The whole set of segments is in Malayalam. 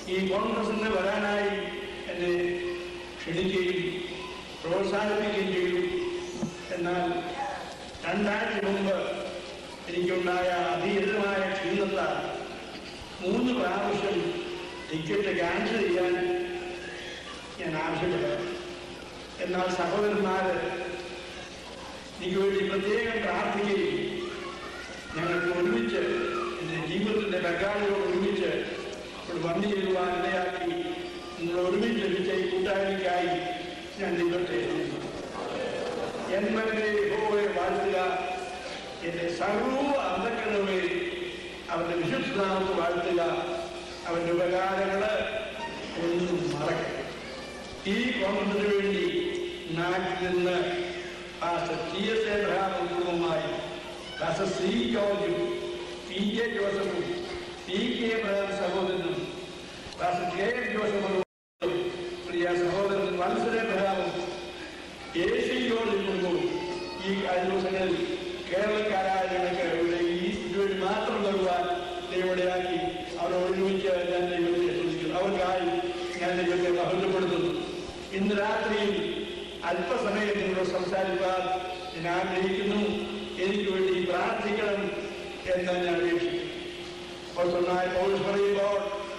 ഈ കോൺഗ്രസിന് വരാനായി എന്നെ ക്ഷണിക്കുകയും പ്രോത്സാഹിപ്പിക്കുകയും ചെയ്തു എന്നാൽ രണ്ടാഴ്ച മുമ്പ് എനിക്കുണ്ടായ അധീരമായ ക്ഷീണത്താൽ മൂന്ന് പ്രാവശ്യം ടിക്കറ്റ് ക്യാൻസൽ ചെയ്യാൻ ഞാൻ ആവശ്യപ്പെട്ടു എന്നാൽ സഹോദരന്മാര് എനിക്ക് വേണ്ടി പ്രത്യേകം പ്രാർത്ഥിക്കുകയും ഞങ്ങൾക്ക് ഒരുമിച്ച് എൻ്റെ ജീവിതത്തിൻ്റെ ബംഗാളികളോട് ഒരുമിച്ച് ഇവിടെ വന്നു ചേരുവാൻ ഇടയാക്കി നിങ്ങൾ ഒരുമിച്ച് ലഭിച്ച ഈ കൂട്ടായ്മയ്ക്കായി ഞാൻ ദൈവത്തെ സ്തുതിക്കുന്നു. എന്മന്റെ യഹോവയെ വാഴ്ത്തുക എന്റെ സർവ അന്ധക്കരവെ അവന്റെ വിശുദ്ധനാമത്ത് വാഴ്ത്തുക അവന്റെ ഉപകാരങ്ങള് ഒന്നും മറക്കരുത് ഈ കോൺഗ്രസിന് വേണ്ടി നാട്ടിൽ നിന്ന് പാസ്റ്റർ ടി എസ് എബ്രഹാം കുടുംബമായി പാസ്റ്റർ സി ജോർജും പി ജെ ജോസഫും പി കെ എബ്രഹാം സഹോദരനും പാസ്റ്റർ കെ എം ജോസഫും പ്രിയ സഹോദരൻ വത്സര എബ്രഹാമും എ സി ജോർജ് കുടുംബവും ഈ കഴിഞ്ഞ ദിവസങ്ങളിൽ കേരളക്കാരായ ഞങ്ങൾക്ക് ഇവിടെ ഈ ഇതുവഴി മാത്രം വരുവാൻ ദൈവടെയാക്കി അവരെ ഒരുമിച്ച് ഞാൻ ദൈവത്തെ ശ്രദ്ധിക്കുന്നു അവർക്കായി ഞാൻ ദൈവത്തെ മഹത്വപ്പെടുത്തുന്നു ഇന്ന് രാത്രിയിൽ അല്പസമയം നിങ്ങളോട് സംസാരിക്കാൻ ഞാൻ ആഗ്രഹിക്കുന്നു എനിക്ക് വേണ്ടി പ്രാർത്ഥിക്കണം എന്ന് ഞാൻ അപേക്ഷിക്കുന്നു അപ്പോഴായ പൗരുഷ് പറയുമ്പോൾ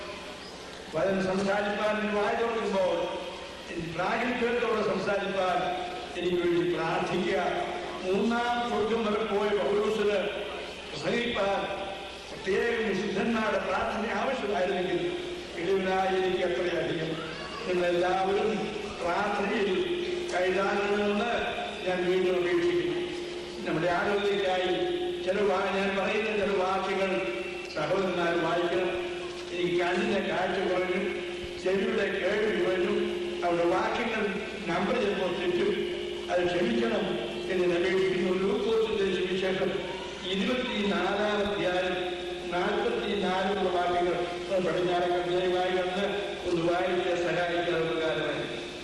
വചനം സംസാരിക്കാൻ നിങ്ങൾ വായ തുറക്കുമ്പോൾ പ്രാഗൽഭ്യത്തോടെ സംസാരിക്കാൻ എനിക്ക് വേണ്ടി പ്രാർത്ഥിക്കുക മൂന്നാം സ്വർഗം വരെ പോയ പൗരൂസിന് പ്രസംഗിപ്പാൻ പ്രത്യേകം വിശുദ്ധന്മാരുടെ പ്രാർത്ഥന ആവശ്യമായിരുന്നെങ്കിൽ ഇടിവിനായി എനിക്ക് എത്രയധികം നിങ്ങളെല്ലാവരും പ്രാർത്ഥനയിൽ കൈതാങ്ങണമെന്ന് ഞാൻ വീണ്ടും അപേക്ഷിക്കുന്നു നമ്മുടെ ആരോഗ്യത്തിനായി ചില വാ- ഞാൻ പറയുന്ന ചില വാക്യങ്ങൾ സഹോദരന്മാർ വായിക്കണം എനിക്ക് കണ്ണിന്റെ കാഴ്ച കുറഞ്ഞു ചെവിയുടെ കേൾവി കുറഞ്ഞു അവരുടെ വാക്യങ്ങൾ നമ്പർ ചിലപ്പോൾ തെറ്റും അത് ക്ഷമിക്കണം എന്ന് ഞാൻ അപേക്ഷിക്കുന്നു ലൂക്കോസിന്റെ സുവിശേഷം ഇരുപത്തിനാലാം അധ്യായം നാൽപ്പത്തി നാലുള്ള വാക്യങ്ങൾ അത് പടിഞ്ഞാറൊക്കെ ദയവായി കണ്ട് ഒന്ന് വായിച്ച് സഹായിക്കാൻ ഉപകാരമായി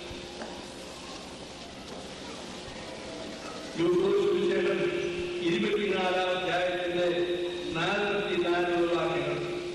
ലൂക്കോസ് സുവിശേഷം ഇരുപത്തിനാലാം അധ്യായത്തിന്റെ നാൽപ്പത്തി നാലുള്ള വാക്യങ്ങൾ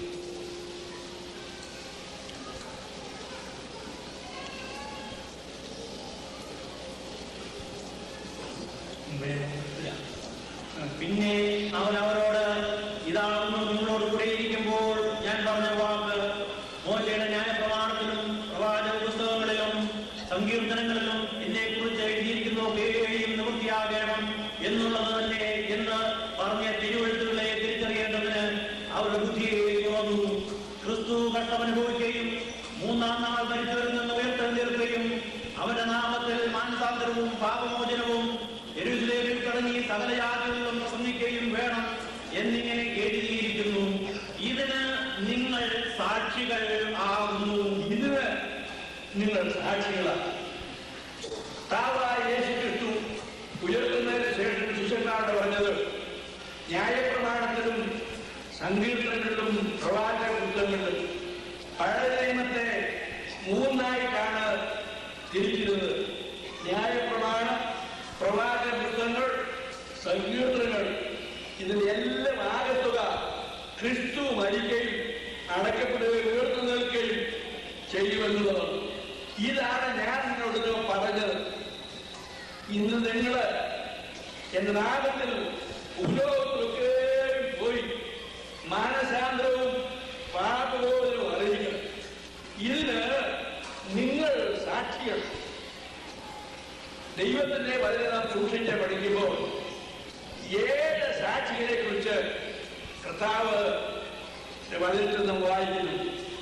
പിന്നെ അവൻ അവരോട് ഇതാകുന്നു നിങ്ങളോട് കൂടെ ഇരിക്കുമ്പോൾ ഞാൻ പറഞ്ഞ വാക്ക് മോശയുടെ ന്യായപ്രമാണത്തിലും പ്രവാചക പുസ്തകങ്ങളിലും സങ്കീർത്തനങ്ങളിലും എന്നെ കുറിച്ച് എഴുതിയിരിക്കുന്ന ഒക്കെയും നിവൃത്തിയാകണം എന്നുള്ളത് തന്നെ എന്ന് പറഞ്ഞ തിരുവഴുത്തുകളെ തിരിച്ചറിയേണ്ടതിന് അവരുടെ ബുദ്ധിയെ തുറന്നു ക്രിസ്തു കഷ്ടമനുഭവിക്കുകയും മൂന്നാം നാൾ മരിച്ചവരിൽ നിന്ന് ഉയർത്തെഴുന്നേൽക്കുകയും അവന്റെ നാമത്തിൽ മാനസാന്തരവും പാപമോചനവും എരുസലേമിൽ തുടങ്ങി സകല ജാതികളിലും പ്രസംഗിക്കുകയും വേണം എന്നിങ്ങനെ എഴുതിയിരിക്കുന്നു ഇതിന് നിങ്ങൾ സാക്ഷികൾ ആകുന്നു ഇതിന് നിങ്ങൾ സാക്ഷികളാണ് താവായ യേശു ക്രിസ്തു ഉയർത്തുന്നതിന് ശേഷം ശിഷ്യന്മാരോട് പറഞ്ഞത് ന്യായപ്രമാണത്തിലും സങ്കീർത്തനങ്ങളിലും പ്രവാചക പുസ്തകങ്ങളിലും പഴയ നിയമത്തെ മൂന്നായിട്ടാണ് തിരിച്ചിരുന്നത് ന്യായപ്രമാണം പ്രവാചക പുസ്തകങ്ങൾ സങ്കീർത്തനങ്ങൾ ഇതിലെല്ലാം ആകത്തുക ക്രിസ്തു മരിക്കുകയും അടക്കപ്പെടുകയും ഉയർത്തു നിൽക്കുകയും ചെയ്യുമെന്നുള്ളതാണ് ഇതാണ് ഞാൻ നിന്നോട് ഇത് പറഞ്ഞത് ഇന്ന് നിങ്ങള് എന്റെ നാമത്തിൽ ഉപലോകത്തിലൊക്കെ പോയി മാനസാന്തരവും പാപബോധവും അറിയിക്കണം ഇതിന് നിങ്ങൾ സാക്ഷികൾ ദൈവത്തിന്റെ വചനം നാം സൂക്ഷിച്ച് പഠിക്കുമ്പോൾ ഏഴ് സാക്ഷികളെ കുറിച്ച് കർത്താവ് വചനത്തിൽ നാം വായിക്കുന്നു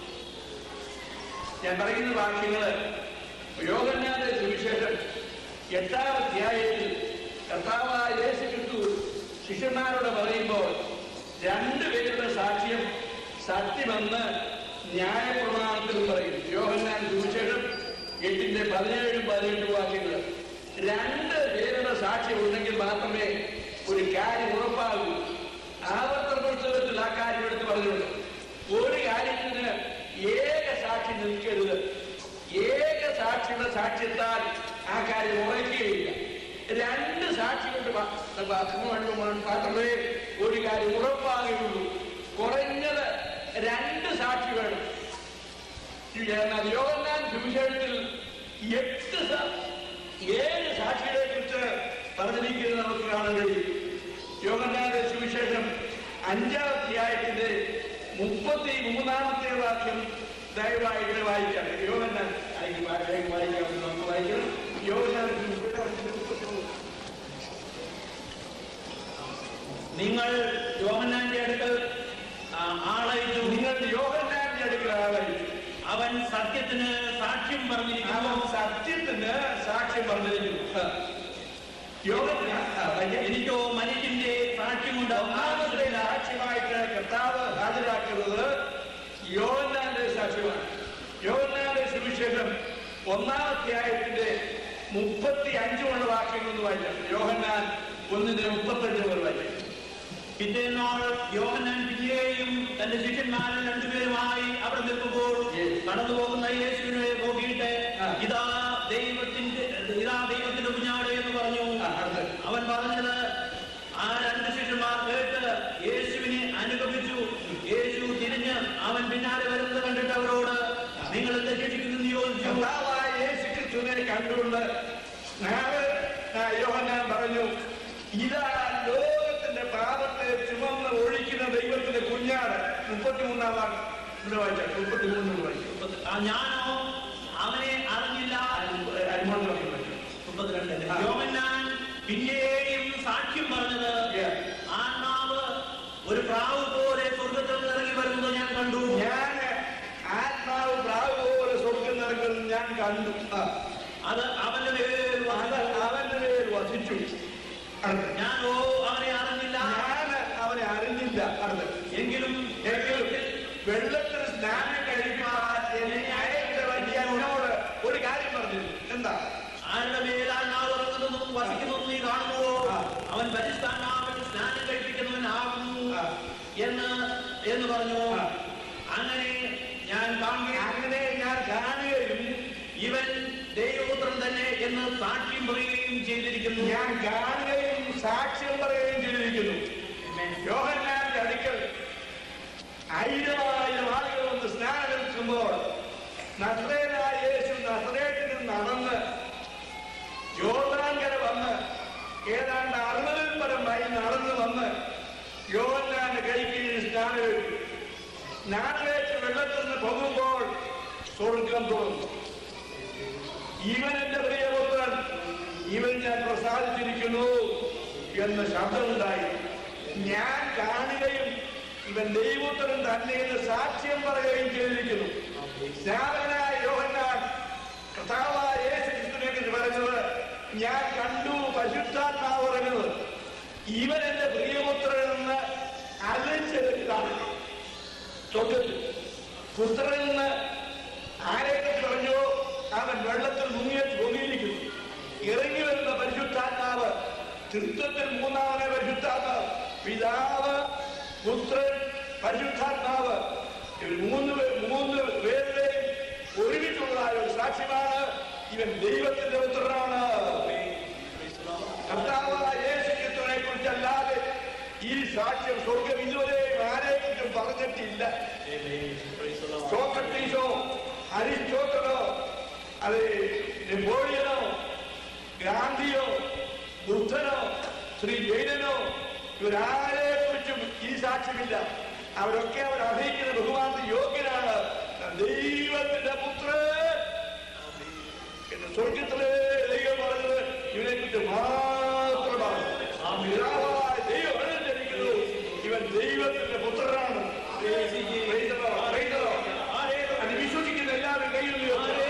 ഞാൻ പറയുന്ന വാക്യങ്ങള് യോഗന്നാന്റെ സുവിശേഷം എട്ടാം അധ്യായത്തിൽ കർത്താവായ യേശു ക്രിസ്തു ശിഷ്യന്മാരോട് പറയുമ്പോൾ രണ്ടുപേരുടെ സാക്ഷ്യം സത്യമെന്ന് ന്യായപ്രമാണത്തിൽ പറയും യോഹന്നാൻ സുവിശേഷം എട്ടിന്റെ പതിനേഴും പതിനെട്ടും വാക്യങ്ങൾ രണ്ട് പേരുടെ സാക്ഷ്യം ഉണ്ടെങ്കിൽ മാത്രമേ ഒരു കാര്യം ഉറപ്പാകൂ ആവർത്തന പുസ്തകത്തിൽ ആ കാര്യം എടുത്ത് പറഞ്ഞിട്ടുണ്ട് ഒരു കാര്യത്തിന് ഏക സാക്ഷി നിൽക്കരുത് ഏക സാക്ഷിയുടെ സാക്ഷ്യത്താൽ ആ കാര്യം ഉറയ്ക്കുകയില്ല രണ്ട് സാക്ഷികളുടെ വാക്കുകൊണ്ട് മാത്രമേ ഒരു കാര്യം ഉറപ്പാകുകയുള്ളൂ കുറഞ്ഞത് രണ്ട് സാക്ഷി വേണം എന്നാൽ യോഹന്നാൻ സുവിശേഷത്തിൽ എട്ട് സ- ഏഴ് സാക്ഷികളെ കുറിച്ച് പറഞ്ഞിരിക്കുന്നത് നമുക്ക് കാണാൻ കഴിയും യോഹന്നാന്റെ സുവിശേഷം അഞ്ചാം അധ്യായത്തിന്റെ മുപ്പത്തി മൂന്നാമത്തെ വാക്യം ദയവായി ഇവിടെ വായിക്കാം യോഹന്നാൻ ആയിരിക്കും ആരെയും വായിക്കാം നമുക്ക് വായിക്കണം യോഹന്നാൻ സുവിശേഷം മുപ്പത്തിമൂന്ന്. നിങ്ങൾ യോഹന്നാന്റെ അടുക്കൽ ആ, ആളയച്ചു നിങ്ങൾ യോഹന്നാന്റെ അടുക്കൽ ആളായി അവൻ സത്യത്തിന് സാക്ഷ്യം പറഞ്ഞിരിക്കുന്നു അവൻ സത്യത്തിന് സാക്ഷ്യം പറഞ്ഞിരിക്കുന്നു ആ. യോഹന്നാൻ ആ, വായിക്കാം. എനിക്കോ മനുഷ്യന്റെ സാക്ഷ്യം കൊണ്ട് ഒന്നാമത്തെ ആവശ്യമില്ല സാക്ഷ്യമായിട്ട് കർത്താവ് ഹാജരാക്കുന്നത് യോഹന്നാന്റെ സാക്ഷ്യമാണ് യോഹന്നാന്റെ സുവിശേഷം ഒന്നാം അധ്യായത്തിന്റെ മുപ്പത്തി അഞ്ചുമുള്ള വാക്യങ്ങൾ ഒന്ന് വായിക്കാം യോഹന്നാൻ ഒന്നിന്റെ മുപ്പത്തഞ്ച് മുതൽ വായിക്കാം പിറ്റേന്നാൾ യോഹന്നാൻ പിന്നെയും തന്റെ ശിഷ്യന്മാരിൽ രണ്ടുപേരുമായി അവിടെ നിൽക്കുമ്പോൾ Yes. കടന്നു പോകുന്ന യേശുവിനെ നോക്കിയിട്ട് ആ. ഇതാ ദൈവത്തിന്റെ ഇതാ ദൈവത്തിന്റെ കുഞ്ഞാട് എന്ന് പറഞ്ഞു ആ, അടുത്ത്. അവൻ പറഞ്ഞത് ആ രണ്ട് ശിഷ്യന്മാർ കേട്ട് യേശുവിനെ അനുഗമിച്ചു യേശു തിരിഞ്ഞ് അവൻ പിന്നാലെ വരുന്നത് കണ്ടിട്ട് അവരോട് നിങ്ങൾ എന്ത് ശിക്ഷിക്കുന്നു ചോദിച്ചു കർത്താവായ യേശു ക്രിസ്തുവിനെ കണ്ടുകൊണ്ട് നാളെ ആ യോഹന്നാൻ പറഞ്ഞു ഇതാ ലോകത്തിന്റെ പാപത്തെ ചുമന്ന് ഒഴിക്കുന്ന ദൈവത്തിന്റെ കുഞ്ഞാട് മുപ്പത്തിമൂന്നാം വാക്യം ഇവിടെ വായിച്ചാൽ മുപ്പത്തിമൂന്ന് വായിക്കും ആ, ഞാനോ അവനെ അറിഞ്ഞില്ല അനുമോദനം വായിക്കും മുപ്പത്തിരണ്ട് ആ. യോഹന്നാൻ പിന്നെയും സാക്ഷ്യം പറഞ്ഞത് Yeah. ആത്മാവ് ഒരു പ്രാവ് പോലെ സ്വർഗത്തിൽ നിന്ന് ഇറങ്ങി വരുന്നത് ഞാൻ കണ്ടു ഞാൻ ആത്മാവ് പ്രാവ് പോലെ സ്വർഗം നിറങ്ങുന്നത് ഞാൻ കണ്ടു ആ. അത് അവന്റെ മേൽ അത് വന്നു. അവന്റെ മേൽ വസിച്ചു അടുത്ത്. ഞാനോ അവനെ അറിഞ്ഞില്ല ഞാൻ അവനെ അറിഞ്ഞില്ല അടുത്ത്. എങ്കിലും എങ്കിലും വെള്ളത്തിൽ സ്നാനം കഴിക്കാൻ എന്നെ അയച്ചവൻ എന്നോട് ഒരു കാര്യം പറഞ്ഞു എന്താ ആരുടെ മേൽ ആത്മാവ് ഇറങ്ങുന്നതും വസിക്കുന്നതും നീ കാണുന്നുവോ ആ. അവൻ പരിസ്ഥാനാവൻ സ്നാനം കഴിപ്പിക്കുന്നവനാകുന്നു ആ. എന്ന് എന്ന് പറഞ്ഞു ആ. അങ്ങനെ ഞാൻ കാണുകയും അങ്ങനെ ഞാൻ കാണുകയും ഇവൻ ദൈവപുത്രൻ തന്നെ എന്ന് സാക്ഷ്യം പറയുകയും ചെയ്തിരിക്കുന്നു ഞാൻ കാണുകയും സാക്ഷ്യം പറയുകയും ചെയ്തിരിക്കുന്നു യോഹന്നാന്റെ അടുക്കൽ ആയിരമായിരം ആളുകൾ വന്ന് സ്നാനം എടുക്കുമ്പോൾ നസ്രേനായ യേശു നസ്രേറ്റിൽ നിന്ന് നടന്ന് യോർദാൻകര വന്ന് ഏതാണ്ട് അറുപതിൽ പരം മൈൽ നടന്ന് വന്ന് യോഹന്നാന്റെ കൈക്ക് സ്നാനം എടുത്തു സ്നാനമേറ്റ് വെള്ളത്തിൽ നിന്ന് പൊങ്ങുമ്പോൾ സ്വർഗം തുറന്നു ഇവൻ എന്റെ പ്രിയപുത്രൻ ഇവൻ ഞാൻ പ്രസാദിച്ചിരിക്കുന്നു എന്ന ശബ്ദമുണ്ടായി ഞാൻ കാണുകയും ഇവൻ ദൈവോത്തരൻ തന്നെ എന്ന് സാക്ഷ്യം പറയുകയും ചെയ്തിരിക്കുന്നു സ്നാപകനായ യോഹന്നാൻ കർത്താവായ യേശു ക്രിസ്തുവിനെ കുറിച്ച് പറഞ്ഞത് ഞാൻ കണ്ടു പരിശുദ്ധാത്മാവ് പറയുന്നത് ഇവൻ എന്റെ പ്രിയപുത്രൻ എന്ന് അറിയിച്ചെടുത്താണ് സ്വർഗത്തിൽ പുത്രനിൽ നിന്ന് ആരെയൊക്കെ പറഞ്ഞോ അവൻ വെള്ളത്തിൽ മുങ്ങിയ ഭൂമിയിരിക്കുന്നു ഇറങ്ങി വരുന്ന പരിശുദ്ധാത്മാവ് തൃത്വത്തിൽ മൂന്നാമനെ പരിശുദ്ധാത്മാവ് പിതാവ് പുത്രൻ പരിശുദ്ധാത്മാവ് ഇവർ മൂന്ന് പേ- മൂന്ന് പേരുടെയും ഒരുമിച്ചുള്ളതായ ഒരു സാക്ഷ്യമാണ് ഇവൻ ദൈവത്തിന്റെ പുത്രനാണ് കർത്താവായ യേശു ക്രിസ്തുവിനെ കുറിച്ചല്ലാതെ ഈ സാക്ഷ്യം സ്വർഗം ഇതുവരെയും ആരെക്കുറിച്ചും പറഞ്ഞിട്ടില്ല സോക്രട്ടീസോ അരിസ്റ്റോട്ടലോ അത് നെപ്പോളിയനോ ഗാന്ധിയോ ബുദ്ധനോ ശ്രീ ജൈനനോ ഇവരാരെ കുറിച്ചും ഈ സാക്ഷ്യമില്ല അവരൊക്കെ അവർ അർഹിക്കുന്ന ബഹുമാനത്തിന് യോഗ്യനാണ് ദൈവത്തിന്റെ പുത്രൻ എന്ന് സ്വർഗത്തിലെ ദൈവം പറഞ്ഞത് ഇവനെ കുറിച്ച് മാത്രമാണ് ആ പിതാവായ ദൈവം അനുസരിക്കുന്നു ഇവൻ ദൈവത്തിന്റെ പുത്രനാണ് Praise the Lord, praise the Lord. അത് വിശ്വസിക്കുന്ന എല്ലാവരും കയ്യിൽ ഉയർത്തുക.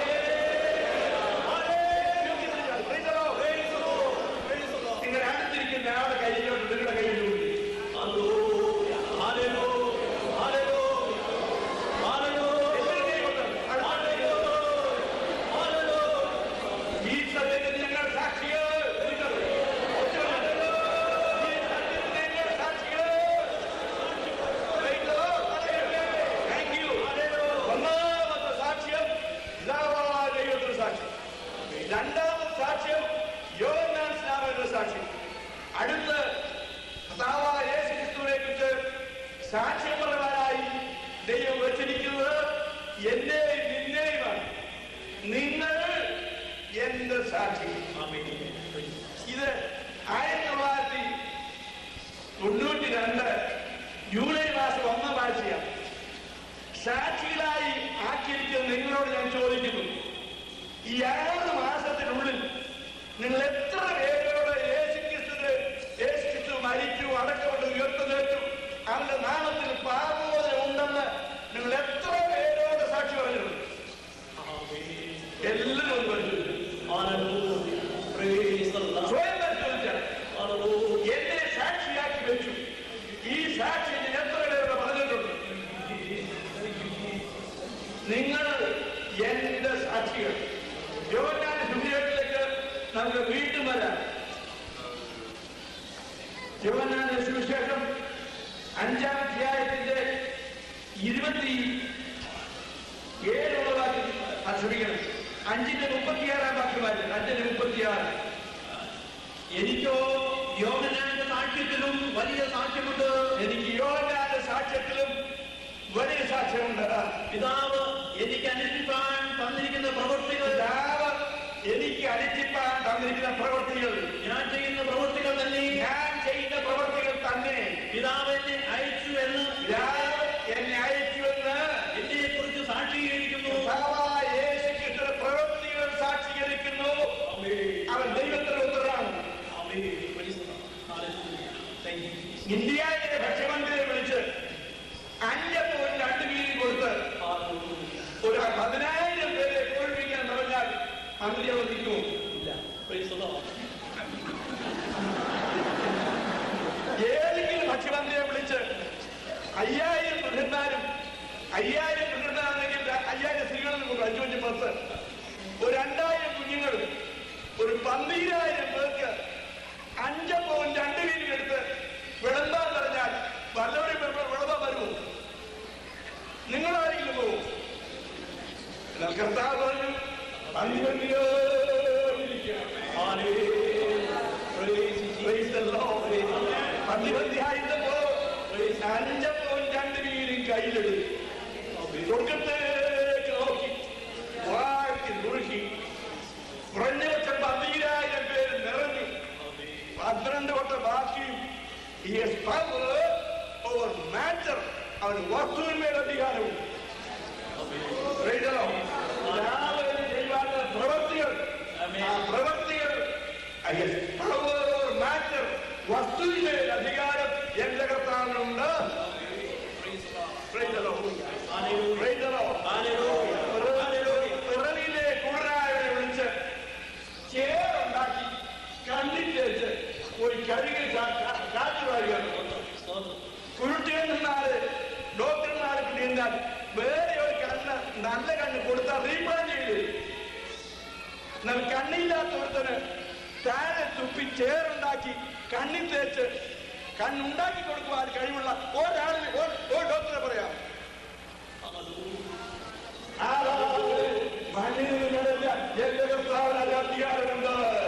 Praise the Lord. നിങ്ങളുടെ അടുത്തിരിക്കുന്ന ആളുടെ കയ്യിലോട്ട് നിങ്ങളുടെ കയ്യിൽ ഊന്നി. എത്ര കൈ കൊണ്ട്? അടുത്ത കൈ കൊണ്ട്. നിങ്ങൾ എന്റെ സാക്ഷി ആമേൻ ഇത് ആയിരത്തി തൊള്ളായിരത്തി തൊണ്ണൂറ്റി രണ്ട് ജൂലൈ മാസം ഒന്നാം ആഴ്ചയാണ് സാക്ഷികളായി ആക്കിയിരിക്കുന്ന നിങ്ങളോട് ഞാൻ ചോദിക്കുന്നു ഈ ആറ് മാസത്തിനുള്ളിൽ നിങ്ങൾ എത്ര പേരോട് യേശുക്രിസ്തുവിന് യേശുക്രിസ്തു മരിച്ചു അടക്കപ്പെട്ട് ഉയർത്തുന്നേറ്റു അവന്റെ നാമത്തിൽ പാപോധന ഉണ്ടെന്ന് നിങ്ങൾ എത്ര പേരോട് സാക്ഷി പറഞ്ഞിട്ടുണ്ട് എല്ലാവരും ഒന്ന് പരിശോധിച്ചു Hallelujah. Praise the Lord. സ്വയം പരിശോധിച്ചാൽ Hallelujah. എന്നെ സാക്ഷിയാക്കി വെച്ചു ഈ സാക്ഷി ഞാൻ എത്ര പേരോട് പറഞ്ഞിട്ടുണ്ട് നിങ്ങൾ എന്റെ സാക്ഷികൾ യോനാൻ സുവിശേഷത്തിലേക്ക് നമുക്ക് വീണ്ടും വരാം യോനാന്റെ സുവിശേഷം അഞ്ചാം അധ്യായത്തിന്റെ ഇരുപത്തി ഏഴുള്ള വാക്യം ആ, ക്ഷമിക്കണം അഞ്ചിന്റെ മുപ്പത്തിയാറാം വാക്യം വായിച്ചു അഞ്ചിന്റെ മുപ്പത്തിയാറ് എനിക്കോ യോഹന്നാന്റെ സാക്ഷ്യത്തിലും വലിയ സാക്ഷ്യമുണ്ട് എനിക്ക് യോനാന്റെ സാക്ഷ്യത്തിലും വലിയ സാക്ഷ്യമുണ്ട് പിതാവ് എനിക്ക് അനുഷ്ഠിപ്പാൻ തന്നിരിക്കുന്ന പ്രവൃത്തികൾ പിതാവ് എനിക്ക് അനുഷ്ഠിപ്പാൻ തന്നിരിക്കുന്ന പ്രവൃത്തികൾ ഞാൻ ചെയ്യുന്ന പ്രവൃത്തികൾ തന്നെ ഞാൻ ചെയ്യുന്ന പ്രവൃത്തികൾ തന്നെ പിതാവ് എന്നെ അയച്ചു എന്ന് പിതാവ് എന്നെ അയച്ചുവെന്ന് എന്നെ കുറിച്ച് സാക്ഷീകരിക്കുന്നു കർത്താവായ യേശുക്രിസ്തുവിന്റെ പ്രവൃത്തികൾ സാക്ഷീകരിക്കുന്നു അവൻ ദൈവത്തിന്റെ ഉത്തരവാണ് ആമേൻ. Praise the Lord. Hallelujah. Thank you, Jesus. ഇന്ത്യയിലെ ഭക്ഷ്യമന്ത്രിയെ വിളിച്ച് അഞ്ചപ്പവും രണ്ട് വീതി കൊടുത്ത് Hallelujah. ഒരു പതിനായിരം പേരെ തോൽപ്പിക്കാൻ പറഞ്ഞാൽ മന്ത്രി അവർ നിൽക്കുമോ ഇല്ല. Praise the Lord. ഏതെങ്കിലും ഭക്ഷ്യമന്ത്രിയെ വിളിച്ച് അയ്യായിരം പുരുഷന്മാരും അയ്യായിരം പുരുഷന്മാരാണെങ്കിൽ ര- അയ്യായിരം സ്ത്രീകളിൽ നമുക്ക് അഞ്ചു അഞ്ച് പത്ത് ഒരു രണ്ടായിരം കുഞ്ഞുങ്ങളും ഒരു പന്തീരായിരം പേർക്ക് അഞ്ചപ്പവും രണ്ട് വീലും എടുത്ത് വിളമ്പാൻ പറഞ്ഞാൽ വല്ലവരും വരുമ്പോൾ വിളമ്പാൻ വരുമോ നിങ്ങളാരെങ്കിലും പോകും എന്നാൽ കർത്താവ് പറഞ്ഞു പന്തിവണ്ടിയോ Hallelujah. Praise you, Jesus. പന്തിവന്തിയായിരുന്നപ്പോ അഞ്ചപ്പവും രണ്ട് വീലും കയ്യിലെടുത്തു സ്വർഗത്തേക്ക് നോക്കി വാഴ്ത്തി മുഴുകി കുറഞ്ഞ പക്ഷം പതിനായിരം പേര് നിറഞ്ഞു പന്ത്രണ്ട് വട്ടം ബാക്കിയും ഈ ഓവർ മാറ്റർ അവൻ വസ്തുവിന്മേൽ അധികാരവും Praise the Lord. രാവിലെ ചെയ്യുവാനുള്ള പ്രവൃത്തികൾ ആ പ്രവൃത്തികൾ മാറ്റർ വസ്തുവിന്മേൽ അധികാരം എന്റെ കർത്താവിനുണ്ട് Praise the Lord. Hallelujah. Praise the Lord. Hallelujah. Hallelujah. പിറവിയിലെ കുളരായവരെ വിളിച്ച് ചേറുണ്ടാക്കി കണ്ണിൽ തേച്ച് പോയി കഴുകി കാറ്റ് വാഴുകയാണ് സ്തോത്രം. കുരുട്ടിയിൽ നിന്നാല് ഡോക്ടർമാർക്ക് നീന്താൻ വേറെ ഒരു കണ്ണ് നല്ല കണ്ണ് കൊടുത്താൽ റീപ്ലാൻ ചെയ്ത് എന്നാൽ കണ്ണില്ലാത്ത ഒരുത്തന് താഴെ തുപ്പി ചേറുണ്ടാക്കി കണ്ണിൽ തേച്ച് കണ്ണുണ്ടാക്കി കൊടുക്കുവാൻ കഴിവുള്ള ഒരാളിന് ഒരു- ഒരു ഡോക്ടറെ പറയാം മനുഷ്യരുടെ എന്റെ കർത്താവിന് അധികാരമുണ്ട്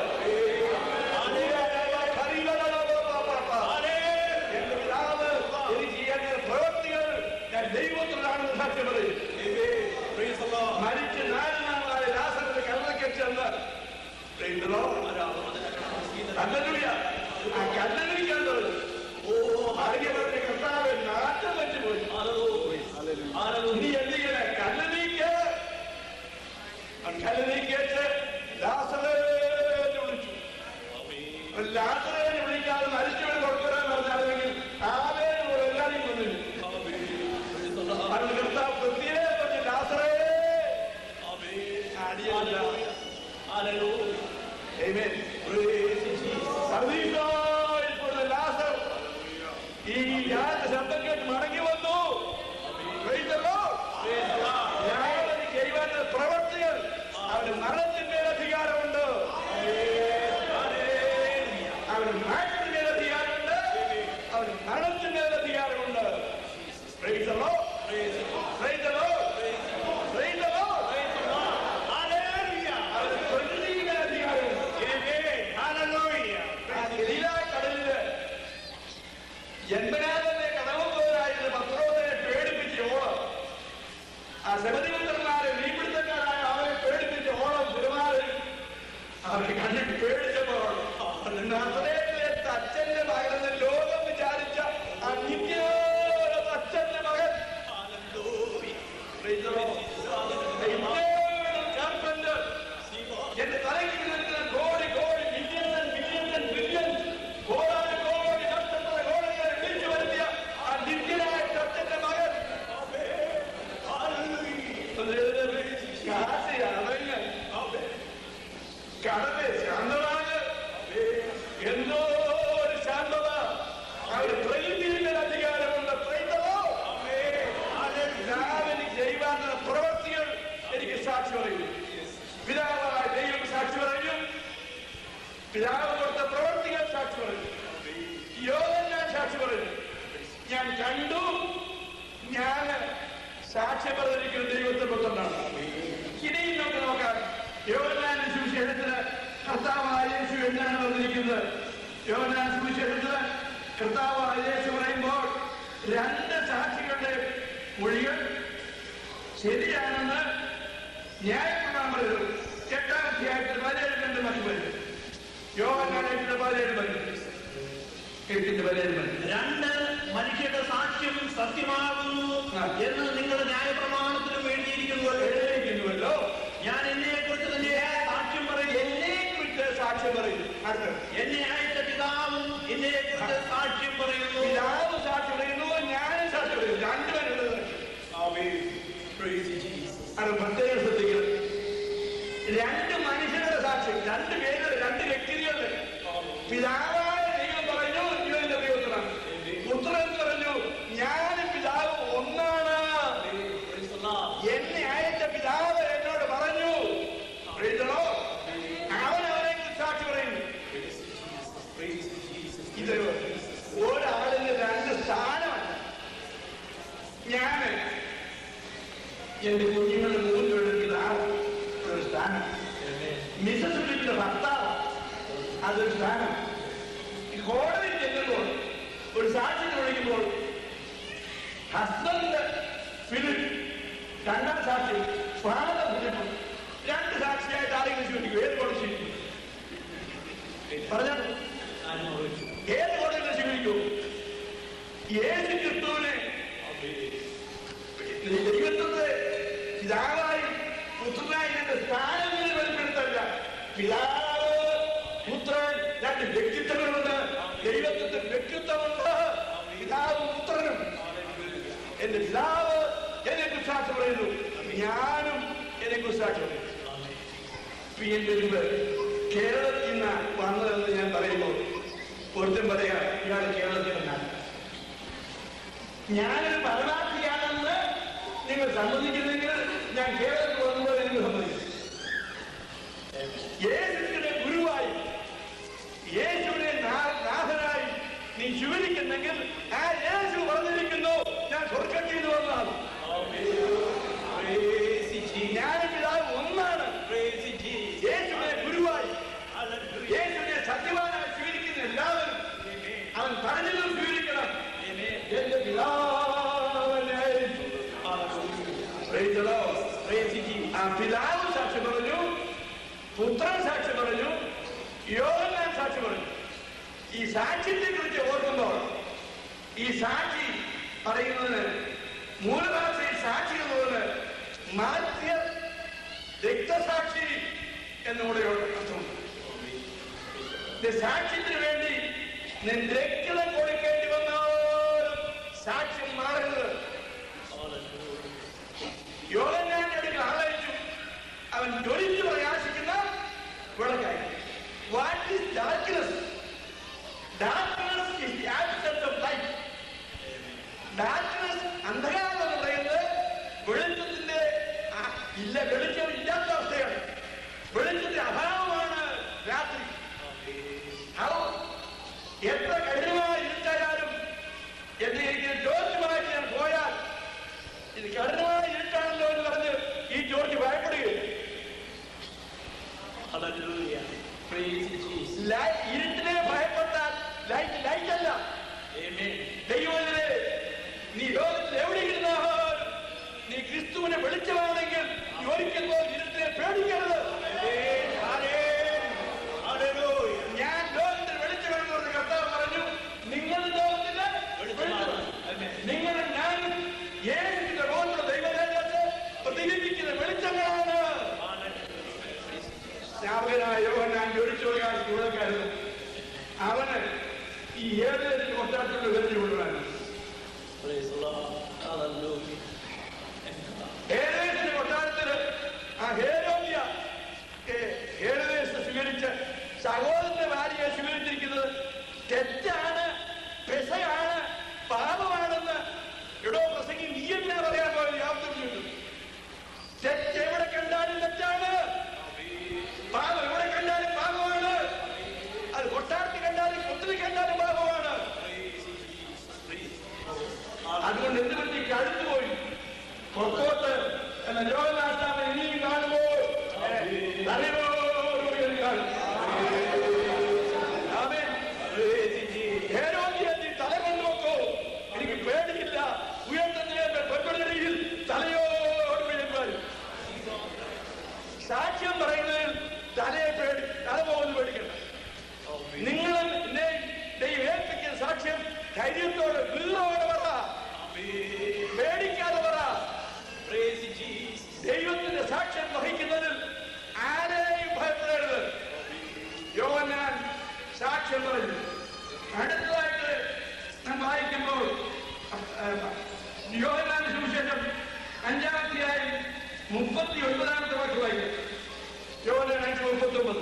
എന്റെ പിതാവ് എനിക്ക് ചെയ്യുന്ന പ്രവൃത്തികൾ ഞാൻ ദൈവത്തിലാണെന്ന് സാക്ഷ്യം പറയും Praise the Lord. മരിച്ച് നാല് നാളായ ലാസറിന്റെ കല്ലൊക്കെച്ചെന്ന് കല്ലൂയ ആ കല്ലൂരിക്കാൻ തുടങ്ങി ഓ ഭാഗ്യവരുടെ കർത്താവ് നാട്ടം വെച്ച് പോയി Hallelujah. Hallelujah. ഇനി എന്ത് ചെയ്യണേ കല്ലനീക്ക് കല്ലനീക്കേച്ച് ലാസറെ വിളിച്ചു ലാസറെ വിളിക്കാതെ മരിച്ചവന് കൊടുക്കാൻ പറഞ്ഞാണെങ്കിൽ ആവേനോട് എല്ലാവരെയും കൊന്നില്ല Praise the Lord. അവരുടെ കർത്താവ് പ്രത്യേകം പറഞ്ഞു ലാസറേ അടിയല്ല Hallelujah. Hallelujah. Amen. Praise you, Jesus. സർവീസായി കൊടുത്ത ലാസർ ഈ ഞാൻ ശബ്ദം കേട്ട് മടങ്ങി വന്നു Praise the Lord. Praise the Lord. ഞാൻ ചെയ്യുവാനുള്ള പ്രവർത്തികൾ അവന് carpenter. എന്റെ തലയ്ക്ക് നിൽക്കുന്ന കോടി കോടി മില്യൺ മില്യൺ ബില്യൺ കോടാനും കോടി നക്ഷത്ര കോടികളെ വിളിച്ചു വരുത്തിയ ആ നിത്യനായ സത്യന്റെ മകൻ കാശ് അടങ്ങ് കടല് ശാന്തമാണ് എന്തോ ഒരു ശാന്തത അവർ പ്രകൃതിയുടെ അധികാരമുണ്ട് പ്രൈതമോ രാവിലെ ചെയ്യുവാനുള്ള പ്രവൃത്തികൾ എനിക്ക് സാക്ഷി പറയും പിതാവായ ദൈവം സാക്ഷി പറയും പിതാവ് കൊടുത്ത പ്രവൃത്തികൾ സാക്ഷി പറയും യോഗം ഞാൻ സാക്ഷി പറയും ഞാൻ കണ്ടു ഞാൻ സാക്ഷി പറഞ്ഞിരിക്കുന്ന ദൈവത്തെ പുത്രനാണ് ഇനിയും നമുക്ക് നോക്കാം യോഗനാൻ സുവിശേഷത്തിന് കർത്താവായ യേശു എന്നാണ് പറഞ്ഞിരിക്കുന്നത് യോഗനാൻ സുവിശേഷത്തിന് കർത്താവായ യേശു പറയുമ്പോൾ രണ്ട് സാക്ഷികളുടെ മൊഴികൾ ശരിയാണെന്ന് ന്യായപ്രമാണം പറയുന്നു എട്ടാം അധ്യായത്തിൽ പതിനേഴ് രണ്ട് മതി വരും യോഗനാൻ എട്ടിന്റെ പതിനേഴ് വരും എട്ടിന്റെ പതിനേഴ് വരും രണ്ട് മനുഷ്യരുടെ സാക്ഷ്യം സത്യമാകുന്നു എന്ന് നിങ്ങളുടെ ന്യായപ്രമാണത്തിലും എഴുതിയിരിക്കുന്നുവല്ലോ എഴുതിയിരിക്കുന്നുവല്ലോ ഞാൻ എന്നെ കുറിച്ച് തന്നെ സാക്ഷ്യം പറയുന്നു എന്നെ കുറിച്ച് സാക്ഷ്യം പറയും അടുത്തത് എന്നെ അയച്ച പിതാവും എന്നെ കുറിച്ച് സാക്ഷ്യം പറയുന്നു പിതാവ് സാക്ഷി പറയുന്നു ഞാനും സാക്ഷി പറയുന്നു രണ്ടുപേരുള്ളത് അത് പ്രത്യേകം ശ്രദ്ധിക്കണം രണ്ട് മനുഷ്യരുടെ സാക്ഷ്യം രണ്ട് പേരുടെ രണ്ട് വ്യക്തികളുടെ പിതാവായ ദൈവം പറഞ്ഞു ഇവന്റെ ദൈവത്തിനാണ് പുത്രൻ പറഞ്ഞു ഞാൻ പിതാവ് ഒന്നാണ് എന്നെ അയച്ച പിതാവ് എന്നോട് പറഞ്ഞു Praise the Lord. അവൻ അവനെ കുറിച്ച് സാക്ഷി പറയുന്നു ഇത് ഒരാളിന് രണ്ട് സ്ഥാനമല്ല ഞാൻ എന്റെ കുഞ്ഞുങ്ങളുടെ മൂന്ന് എടുക്കുന്ന ആൾ ഒരു സ്ഥാനം മിസസ് ഫിലിപ്പിന്റെ ഭർത്താവ് അതൊരു സ്ഥാനം ഈ കോടതി ചെല്ലുമ്പോൾ ഒരു സാക്ഷിനെ വിളിക്കുമ്പോൾ ഹസ്ബൻഡ് ഫിലിപ്പ് രണ്ടാം സാക്ഷി ഫാദർ ഫിലിപ്പ് രണ്ട് സാക്ഷിയായിട്ട് ആരെങ്കിലും ചോദിക്കും ഏത് കോടതി സ്വീകരിക്കും പറഞ്ഞാൽ ഏത് കോടതിയിൽ സ്വീകരിക്കും ഏത് ക്രിസ്തുവിനെ ദൈവത്തിന്റെ പിതാവായി പുത്രനായി രണ്ട് സ്ഥാനങ്ങളിൽ വെളിപ്പെടുത്തല്ല പിതാവ് പുത്രൻ രണ്ട് വ്യക്തിത്വങ്ങളുണ്ട് ദൈവത്തിന്റെ വ്യക്തിത്വമുണ്ട് പിതാവും പുത്രനും എന്റെ പിതാവ് എന്നെ കുറിച്ചാക്കി പറയുന്നു ഞാനും എന്നെ കുറിച്ചാക്കി പറയുന്നു പി എൻ മുൻപ് കേരളത്തിൽ നിന്ന് വന്നതെന്ന് ഞാൻ പറയുമ്പോൾ ഒരുത്തൻ പറയാ ഇയാൾ കേരളത്തിൽ നിന്നാണ് ഞാനൊരു ഭരണാർത്ഥിയാണെന്ന് നിങ്ങൾ സമ്മതിക്കുന്നെങ്കിൽ ഞാൻ കേരളത്തിൽ വന്നത് നിങ്ങൾ സമ്മതിക്കും യേശുവിന്റെ ഗുരുവായി യേശുവിനെ നാ- നാഥനായി നീ ശുവരിക്കുന്നെങ്കിൽ ആ യേശു പറഞ്ഞിരിക്കുന്നു ഞാൻ സ്വർഗത്തിൽ നിന്ന് വന്നതാണ് ഞാൻ പിതാവ് ഒന്നാണ് യേശുവിനെ ഗുരുവായി യേശുവിനെ സത്യവാനായി സ്വീകരിക്കുന്ന എല്ലാവരും അവൻ പറഞ്ഞതും സ്വീകരിക്കണം എന്റെ പിതാവിനെ Praise the Lord. ആ പിതാവ് സാക്ഷി പറഞ്ഞു പുത്രൻ സാക്ഷി പറഞ്ഞു യോഹന്നാൻ സാക്ഷി പറഞ്ഞു ഈ സാക്ഷ്യത്തെ കുറിച്ച് ഓർക്കുമ്പോൾ ഈ സാക്ഷി പറയുന്നതിന് മൂലഭാഷയിൽ സാക്ഷി എന്നുള്ളത് മാധ്യ രക്തസാക്ഷി എന്നുകൂടെ അർത്ഥമുണ്ട് ഇത് സാക്ഷ്യത്തിന് വേണ്ടി നിൻ രക്തം കൊടുക്കേണ്ടി വന്നാലും സാക്ഷ്യം മാറരുത് യോഗജ്ഞാന്റെ അടുക്കൽ ആളയച്ചു അവൻ ജ്വലിച്ചു പ്രകാശിക്കുന്ന വിളക്കായി what is darkness darkness is the absence of light darkness അന്ധകാരം എന്ന് പറയുന്നത് വെളിച്ചത്തിന്റെ ആ- ഇല്ല വെളിച്ചം ഇല്ലാത്ത അവസ്ഥയാണ് വെളിച്ചത്തിന്റെ അഭാവമാണ് രാത്രി അത് എത്ര കഠിനമായി ഇരുട്ടായാലും എന്തെങ്കിലും ജോർജുമായിട്ട് ഞാൻ പോയാൽ ഇത് കഠിനമായി ഇരുട്ടാണല്ലോ എന്ന് പറഞ്ഞ് ഈ ജോർജ് ഭയപ്പെടുകയും ലൈ- ഇരുട്ടിനെ ഭയപ്പെട്ടാൽ ലൈറ്റ് ലൈറ്റ് അല്ല ദൈവത്തിനെ നീ ലോകത്തിൽ എവിടെ ഇരുന്നാലും നീ ക്രിസ്തുവിനെ വെളിച്ചമാണെങ്കിൽ നീ ഒരിക്കൽ പോലും ഇരുട്ടിനെ പേടിക്കരുത് ഞാൻ ലോകത്തിൽ വെളിച്ചമെന്ന് പറഞ്ഞ കർത്താവ് പറഞ്ഞു നിങ്ങൾ ലോകത്തിന് വെളിച്ചമാണ് നിങ്ങൾ ഞാൻ യേശുവിന്റെ ലോകത്തിലെ ദൈവരാജ്യത്തെ പ്രതികരിക്കുന്ന സ്നാപകനായ യോഹന്നാൻ ജോലിച്ചോറുകാർ ചൂടക്കാരന് അവന് ഈ ഏഴ് കൊട്ടാരത്തിൽ വെച്ചു കൊണ്ടുവരാൻ Praise the Lord. Hallelujah. ഹേരോദിന്റെ കൊട്ടാരത്തില് ആ ഹേരോദ്യ ഹേരോദേശത്തെ സ്വീകരിച്ച് സഹോദരന്റെ ഭാര്യയെ സ്വീകരിച്ചിരിക്കുന്നത് തെറ്റാണ് പെസയാണ് പാപമാണെന്ന് എടോ പ്രസംഗി നീ എന്നാ പറയാൻ പോയത് യാതൊരു ചുറ്റും തെറ്റ് എവിടെ കണ്ടാലും തെറ്റാണ് പാപം എവിടെ കണ്ടാലും പാപമാണ് അത് കൊട്ടാരത്തിൽ കണ്ടാലും കൊത്തിരി കണ്ടാലും പാപമാണ് അതുകൊണ്ട് എന്ത് പറ്റി കഴുത്തു പോയി പുറത്തോട്ട് എന്ന ലോകനാസ്ഥാനം ഇനിയും കാണുമ്പോൾ തലയോടുകൂടി കാണും ആമേൻ. ഹേരോദിയെ നീ തല കൊണ്ട് നോക്കൂ എനിക്ക് പേടിയില്ല ഉയർത്തുന്ന പെൺപിള്ളയിൽ തലയോട് വീഴുമ്പോൾ സാക്ഷ്യം പറയുന്നതിൽ തലയെ പേടി തല പോകുന്നു പേടിക്കണ്ട നിങ്ങൾ എന്നെ ദൈവം ഏൽപ്പിക്കുന്ന സാക്ഷ്യം ധൈര്യത്തോടെ വീറോടെ പറ പേടിക്കാതെ പറ Praise you, Jesus. ദൈവത്തിന്റെ സാക്ഷ്യം വഹിക്കുന്നതിൽ ആരെയും ഭയപ്പെടരുത് യോവന്നാൻ സാക്ഷ്യം പറഞ്ഞു അടുത്തതായിട്ട് നാം വായിക്കുമ്പോൾ യോവന്നാൻ സുവിശേഷം അഞ്ചാമത്തെയായി മുപ്പത്തി ഒൻപതാമത്തെ വാക്ക് വായിക്കാം യോവന്നാൻ അഞ്ച് മുപ്പത്തി ഒമ്പത്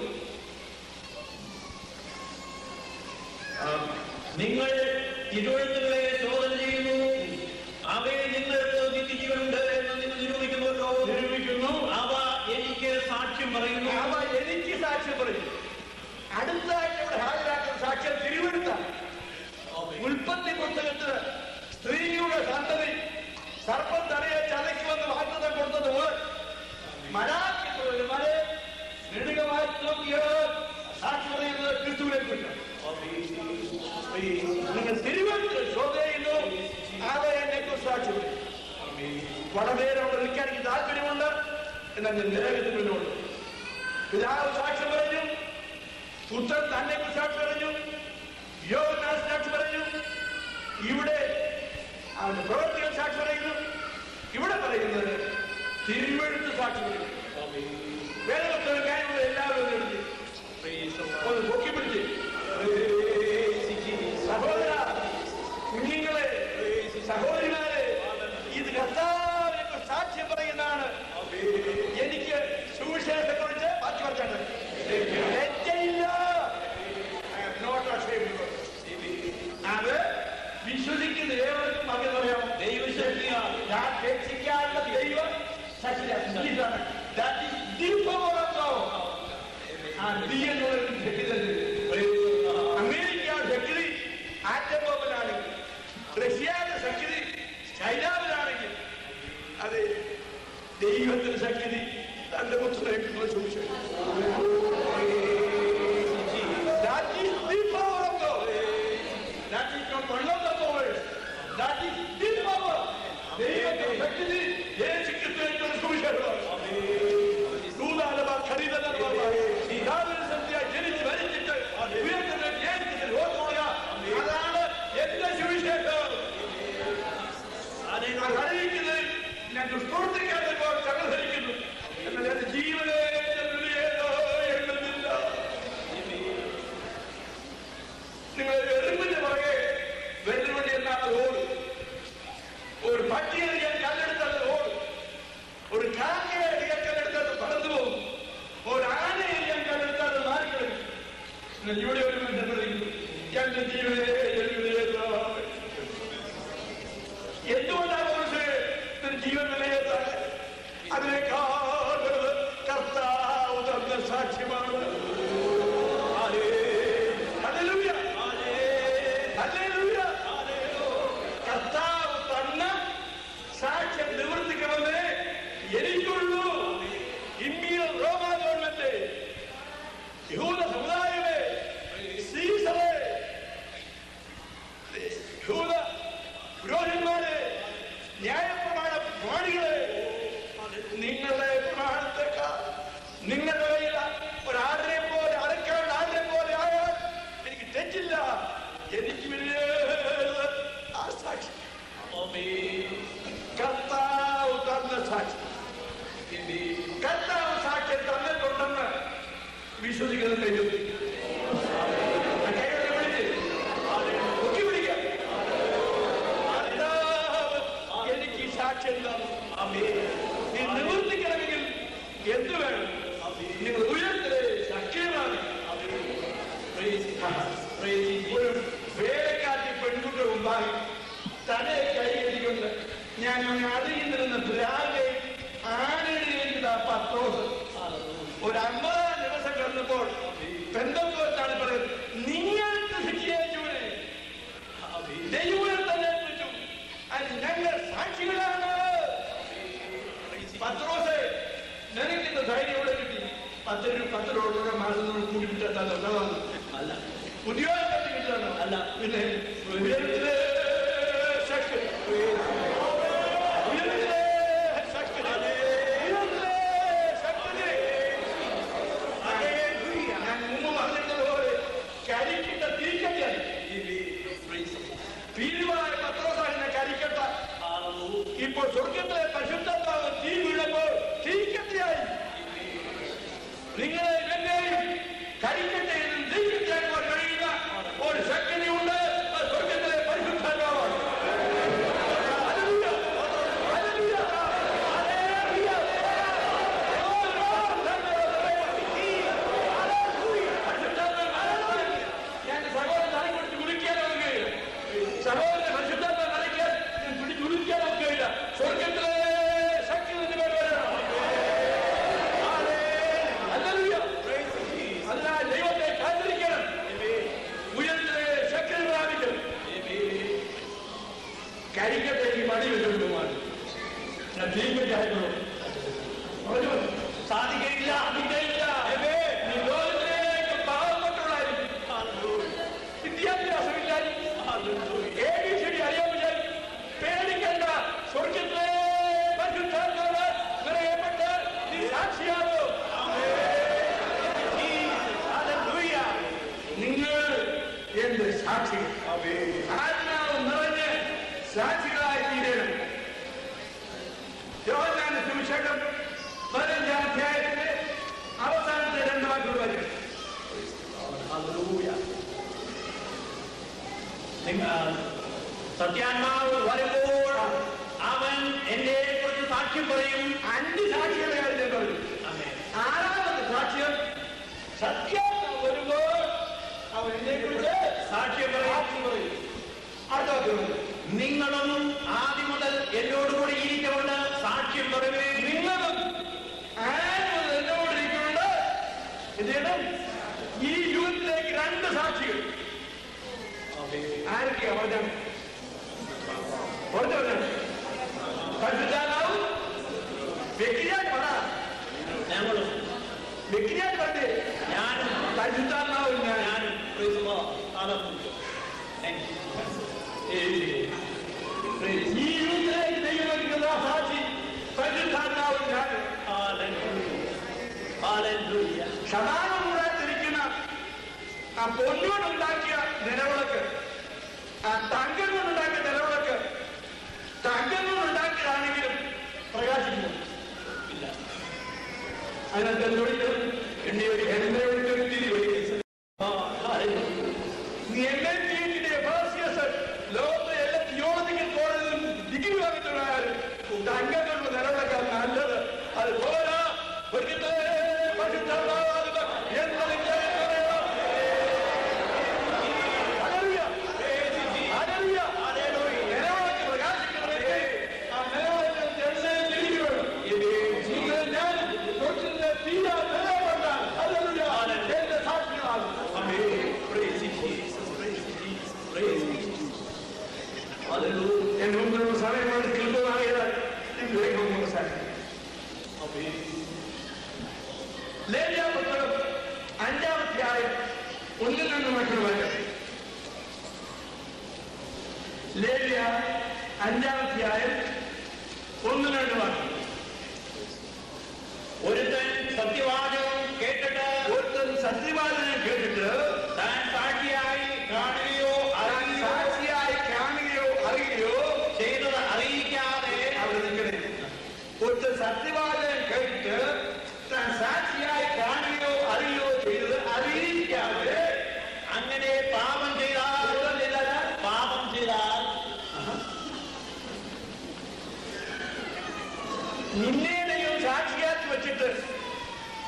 നിങ്ങൾ തിരുവഴുത്തുകളെ ശോധന ചെയ്യുന്നു അവയിൽ നിങ്ങൾക്ക് നിത്യജീവനുണ്ട് എന്ന് നിങ്ങൾ നിരൂപിക്കുന്നുവല്ലോ നിരൂപിക്കുന്നു അവ എനിക്ക് സാക്ഷ്യം പറയുന്നു അവ എനിക്ക് സാക്ഷ്യം പറയും അടുത്തതായിട്ട് ഇവിടെ ഹാജരാക്കുന്ന സാക്ഷ്യം തിരുവെടുത്താണ് ഉൽപ്പത്തി പുസ്തകത്തിന് സ്ത്രീയുടെ സന്തതി സർപ്പം തടയെ ചതയ്ക്കുമെന്ന് വാഗ്ദത്തം കൊടുത്തത് മുതൽ മരാക്കി മല നെടുകമായി നോക്കിയോ സാക്ഷി പറയുന്നത് ക്രിസ്തുവിനെ കുറിച്ചാണ് നിങ്ങൾ തിരുവനന്തപുരം ശോധ ചെയ്യുന്നു അവ എന്നെ കുറിച്ച് സാക്ഷി പറയും വളരെ അവിടെ നിൽക്കാൻ എനിക്ക് താല്പര്യമുണ്ട് എന്നാൽ ഞാൻ നിരകത്തിന് മുന്നോട്ട് പിതാവ് സാക്ഷ്യം പറഞ്ഞു പുത്രൻ തന്നെ കുറിച്ച് സാക്ഷി പറഞ്ഞു യോഗനാഥ് സാക്ഷി പറഞ്ഞു ഇവിടെ അവന്റെ പ്രവർത്തികൾ സാക്ഷി പറയുന്നു ഇവിടെ പറയുന്നത് തിരുവെഴുത്ത് സാക്ഷി പറയുന്നു വേദപുസ്തക കാര്യങ്ങൾ എല്ലാവരും ഒന്ന് എടുത്ത് ഒന്ന് പൊക്കി പിടിച്ച് സഹോദര കുഞ്ഞുങ്ങളെ സഹോദരിമാരെ ഇത് കർത്താവിനെ സാക്ഷ്യം പറയുന്നതാണ് എനിക്ക് സുവിശേഷത്തെ കുറിച്ച് ബാക്കി പറഞ്ഞത് ലജ്ജയില്ല I am not ashamed of it. അത് വിശ്വസിക്കുന്ന ഏവർക്കും അങ്ങനെ പറയാം ദൈവശക്തിയാണ് ഞാൻ രക്ഷിക്കാനുള്ള ദൈവം ഇതാണ് That is the power of God. ആ ദി എന്നുള്ളത് ശക്തി തന്നെ അമേരിക്ക ശക്തി ആറ്റം ബോംബിലാണെങ്കിൽ റഷ്യയുടെ ശക്തി ചൈനാവിലാണെങ്കിൽ അത് ദൈവത്തിന്റെ ശക്തി തന്റെ പുത്രനെ സൂക്ഷിച്ചു That is the power of God. That is not one of the powers. That is the power. ദൈവത്തിന്റെ ശക്തി യേശു ക്രിസ്തുവിനെ സൂക്ഷിച്ചു ദൂതാലവ ഖരീദലവ ദാവീദ് സത്യമായി ജനിച്ച് മരിച്ചിട്ട് ഉയർത്തുന്ന ജ്ഞാനത്തിൽ ഓർക്കുക അതാണ് എന്റെ സുവിശേഷം അത് അറിയിക്കുന്നത് ഞാൻ ദുഷ്പ്രവർത്തിക്കാതെ ഇപ്പോൾ തങ്ങൾ ധരിക്കുന്നു എന്നാൽ എന്റെ ജീവനെ എഴുതുന്നില്ല നിങ്ങൾ എറുമ്പിന്റെ പുറകെ വെല്ലുവിളി എന്നാൽ അത് ഓടും ഒരു പട്ടിയെ ഞാൻ കല്ലെടുത്താൽ അത് ഓടും ഒരു കാക്കയെ ഞാൻ കല്ലെടുത്താൽ അത് പറന്നു പോകും ഒരു ആനയെ ഞാൻ കല്ലെടുത്താൽ അത് മാറിക്കിടക്കും എന്നാൽ ഇവിടെ ഒരു മനുഷ്യൻ പറയുന്നു എന്റെ ജീവനെ എഴുതുന്നില്ല എന്തുകൊണ്ടാണ് മനുഷ്യരെ ഇതിന് ജീവൻ വിലയേറ്റാൽ അതിനേക്കാൾ വലുത് കർത്താവ് തന്ന സാക്ഷ്യമാണ് ഹല്ലേലൂയ. ഹല്ലേലൂയ. കർത്താവ് തന്ന സാക്ഷ്യം നിവർത്തിക്കണമെന്ന് എനിക്കുള്ളൂ ഇന്ത്യൻ റോമാ ഗവൺമെന്റ് യഹൂദ സമുദായമേ സീസറെ യഹൂദ പുരോഹിതന്മാരെ ന്യായപ്രമാണ പ്രമാണികളെ നിങ്ങളുടെ പ്രമാണത്തെക്കാൾ നിങ്ങളുടെ കയ്യിൽ ഒരു ആരുടെയും വിശ്വസിക്കുന്നത് കഴിയും എനിക്ക് സാക്ഷ്യം തന്നു നീ നിവർത്തിക്കണമെങ്കിൽ എന്ത് വേണം നിങ്ങൾ ഉയർത്തലേ സഖ്യമാണ് ഒരു വേലക്കാരി പെൺകുട്ടിയുടെ മുമ്പായി തലയെ കൈകെട്ടിക്കൊണ്ട് ഞാൻ അറിയുന്നിരുന്ന ദ്രാഗെ ആനടിയേണ്ട പത്രോസ് ഒരു അമ്പതാം ദിവസം കിടന്നപ്പോൾ പെന്തോത്താണ് പറയുന്നത് നിങ്ങൾക്ക് ശിക്ഷയേറ്റവനെ ദൈവം തന്നെ ഏൽപ്പിച്ചു അത് ഞങ്ങൾ സാക്ഷികളാണ് പത്രോസെ നിനക്കിന്ന് ധൈര്യം ഇവിടെ കിട്ടി പത്ത് രൂപ പത്ത് രൂപ മാസം നമ്മൾ കൂടി വിട്ടാൽ നല്ലതാണ് അല്ല ഉദ്യോഗത്തിൽ കിട്ടാണ് അല്ല. പിന്നെ ഉയരത്തിലെ ശക്തി ഉയരത്തിലെ ശക്തി ഉയരത്തിലെ ശക്തി ഞാൻ മുമ്പ് പറഞ്ഞിട്ടുള്ളതുപോലെ കരിക്കിട്ട തീക്കട്ടിയാണ് പീരുവായ പത്രോസാഹിനെ കരിക്കട്ട ഇപ്പോൾ സ്വർഗത്തിലെ പരിശുദ്ധാത്മാവ് തീ വീണപ്പോൾ തീക്കട്ടിയായി നിങ്ങളെ എന്നെയും കരിക്കട്ടയിലും തീക്കട്ടയാക്കുവാൻ കഴിയുന്ന ഒരു ശക്തിയുണ്ട് അത് സ്വർഗത്തിലെ പരിശുദ്ധാത്മാവാണ് ഹല്ലേലൂയ. ഹല്ലേലൂയ. ഹല്ലേലൂയ. ഞാൻ സഹോദരൻ തലക്കൊടുത്ത് വിളിക്കാൻ നോക്കുകയില്ല സഹോദരൻ പരിശുദ്ധാത്മ തലയ്ക്കാൻ പിടിച്ച് വിളിക്കാൻ നോക്കുകയില്ല സ്വർഗത്തിലെ ശക്തി നിന്ന് വരണം ഹല്ലേലൂയ. അതിനാൽ ദൈവത്തെ കാത്തിരിക്കണം ഉയർത്തിലെ ശക്തി പ്രാപിക്കണം കരിക്കട്ടെ ഈ മടി വെച്ചുകൊണ്ട് പോവാൻ ഞാൻ തീർച്ചയായിട്ടുള്ളൂ സാധിക്കില്ല സാധിക്കില്ല നീ ലോകത്തിലേക്ക് പാവപ്പെട്ടവളായിരിക്കും വിദ്യാഭ്യാസമില്ലായിരിക്കും എ ബി സി ഡി അറിയാൻ വിചാരിക്കും പേടിക്കണ്ട സ്വർഗത്തിലെ പരിശുദ്ധാത്മാവ് നിറയപ്പെട്ട് നീ സാക്ഷിയാകോ നിങ്ങൾ എന്റെ സാക്ഷികൾ ആത്മാവ് നിറഞ്ഞ് സാക്ഷികളായി തീരണം യോഹന്നാന്റെ സുവിശേഷം പതിനഞ്ചാം അധ്യായത്തിന്റെ അവസാനത്തെ രണ്ട് വാക്കുകൾ വരും സത്യാത്മാവ് വരുമ്പോൾ അവൻ എന്നെ കുറിച്ച് സാക്ഷ്യം പറയും അഞ്ച് സാക്ഷികളെ കാര്യം ഞാൻ പറഞ്ഞു ആമേൻ. ആറാമത്തെ സാക്ഷ്യം സത്യാത്മാവ് വരുമ്പോൾ അവൻ എന്നെ കുറിച്ച് സാക്ഷ്യം പറയും സാക്ഷി പറയും അടുത്ത വാക്യം വരും. നിങ്ങളും ആദ്യം മുതൽ എന്നോടുകൂടി ഇരിക്കൊണ്ട് സാക്ഷ്യം പറയുവേ നിങ്ങളും ആരും എന്നോട് ഇരിക്കുന്നുണ്ട് എന്ത് ചെയ്യണം ഈ യുഗത്തിലേക്ക് രണ്ട് സാക്ഷികൾ ആരൊക്കെയാ പറഞ്ഞത് പറഞ്ഞു പറഞ്ഞു പരിശുദ്ധാത്മാവും വ്യക്തിയായി പറ ഞങ്ങളും വ്യക്തിയായി പറഞ്ഞേ ഞാനും പരിശുദ്ധാത്മാവും ഞാൻ ഞാനും praise the Lord. Hallelujah. Thank you. ഈ യുഗത്തിലേക്ക് ദൈവം ഒരുക്കുന്ന സാക്ഷി പരിശുദ്ധാത്മാവും ഞാൻ Hallelujah. Hallelujah. സമാനം കൂടാതിരിക്കുന്ന ആ പൊന്നുകൊണ്ടുണ്ടാക്കിയ നിലവിളക്ക് ആ തങ്കം കൊണ്ടുണ്ടാക്കിയ നിലവിളക്ക് തങ്കം കൊണ്ടുണ്ടാക്കിയതാണെങ്കിലും പ്രകാശിക്കുന്നു ഇല്ല. അതിനകത്ത് എന്തൊഴിക്കും എണ്ണി ഒരു എണ്ണ ഒഴിച്ചൊരു തിരി ഒഴിക്കും ആ, hallelujah. നീ എന്നെ തീറ്റിന്റെ എഫേസിയസ് ലോകത്തെ എല്ലാ തിയോളജിക്കൽ കോളേജിലും ഡിഗ്രി വാങ്ങിയിട്ടുള്ളായാലും തങ്കം കൊണ്ട് നിലവിളക്കാൻ നല്ലത് അത് പോരാ ഒരിക്കലേ പരിശുദ്ധാത്മാവാകുന്ന എന്നതിന്റെ പറയണം. ഹല്ലേലൂയ. ഹല്ലേലൂയ. നിലവിളക്ക് പ്രകാശിക്കണമെങ്കിൽ ആ നിലവിളക്കിൽ എണ്ണയിൽ തിരികെ വേണം. നിങ്ങൾ ഞാൻ തൊട്ടിന്റെ തീരാ നിലകൊണ്ടാൽ ഹല്ലേലൂയ. എന്റെ സാക്ഷികളാകും Praise you, Jesus. Praise you, Jesus. Praise you, Jesus. Hallelujah. എന്റെ മുമ്പിലുള്ള സമയമാണ് കൃത്യമായത് വേഗം മനസ്സിലാക്കി Amen. ലേഖ്യ പുസ്തകം അഞ്ചാമധ്യായം ഒന്നിൽ നിന്ന് മറ്റൊരു വാക്യം ലേഖ്യ അഞ്ചാമധ്യായം ഒന്നിൽ രണ്ട് വാക്യം ഒരുത്തൻ സത്യവാചകം കേട്ടിട്ട് ഒരുത്തൻ സത്യവാദനെ കേട്ടിട്ട് താൻ സാക്ഷിയായി കാണുകയോ താൻ അറിയുകയോ സാക്ഷിയായി കാണുകയോ അറിയുകയോ ചെയ്തത് അറിയിക്കാതെ അവിടെ നിൽക്കണേ ഒരുത്തൻ സത്യവാദനം കേട്ടിട്ട് താൻ സാക്ഷിയായി കാണുകയോ അറിയുകയോ ചെയ്തത്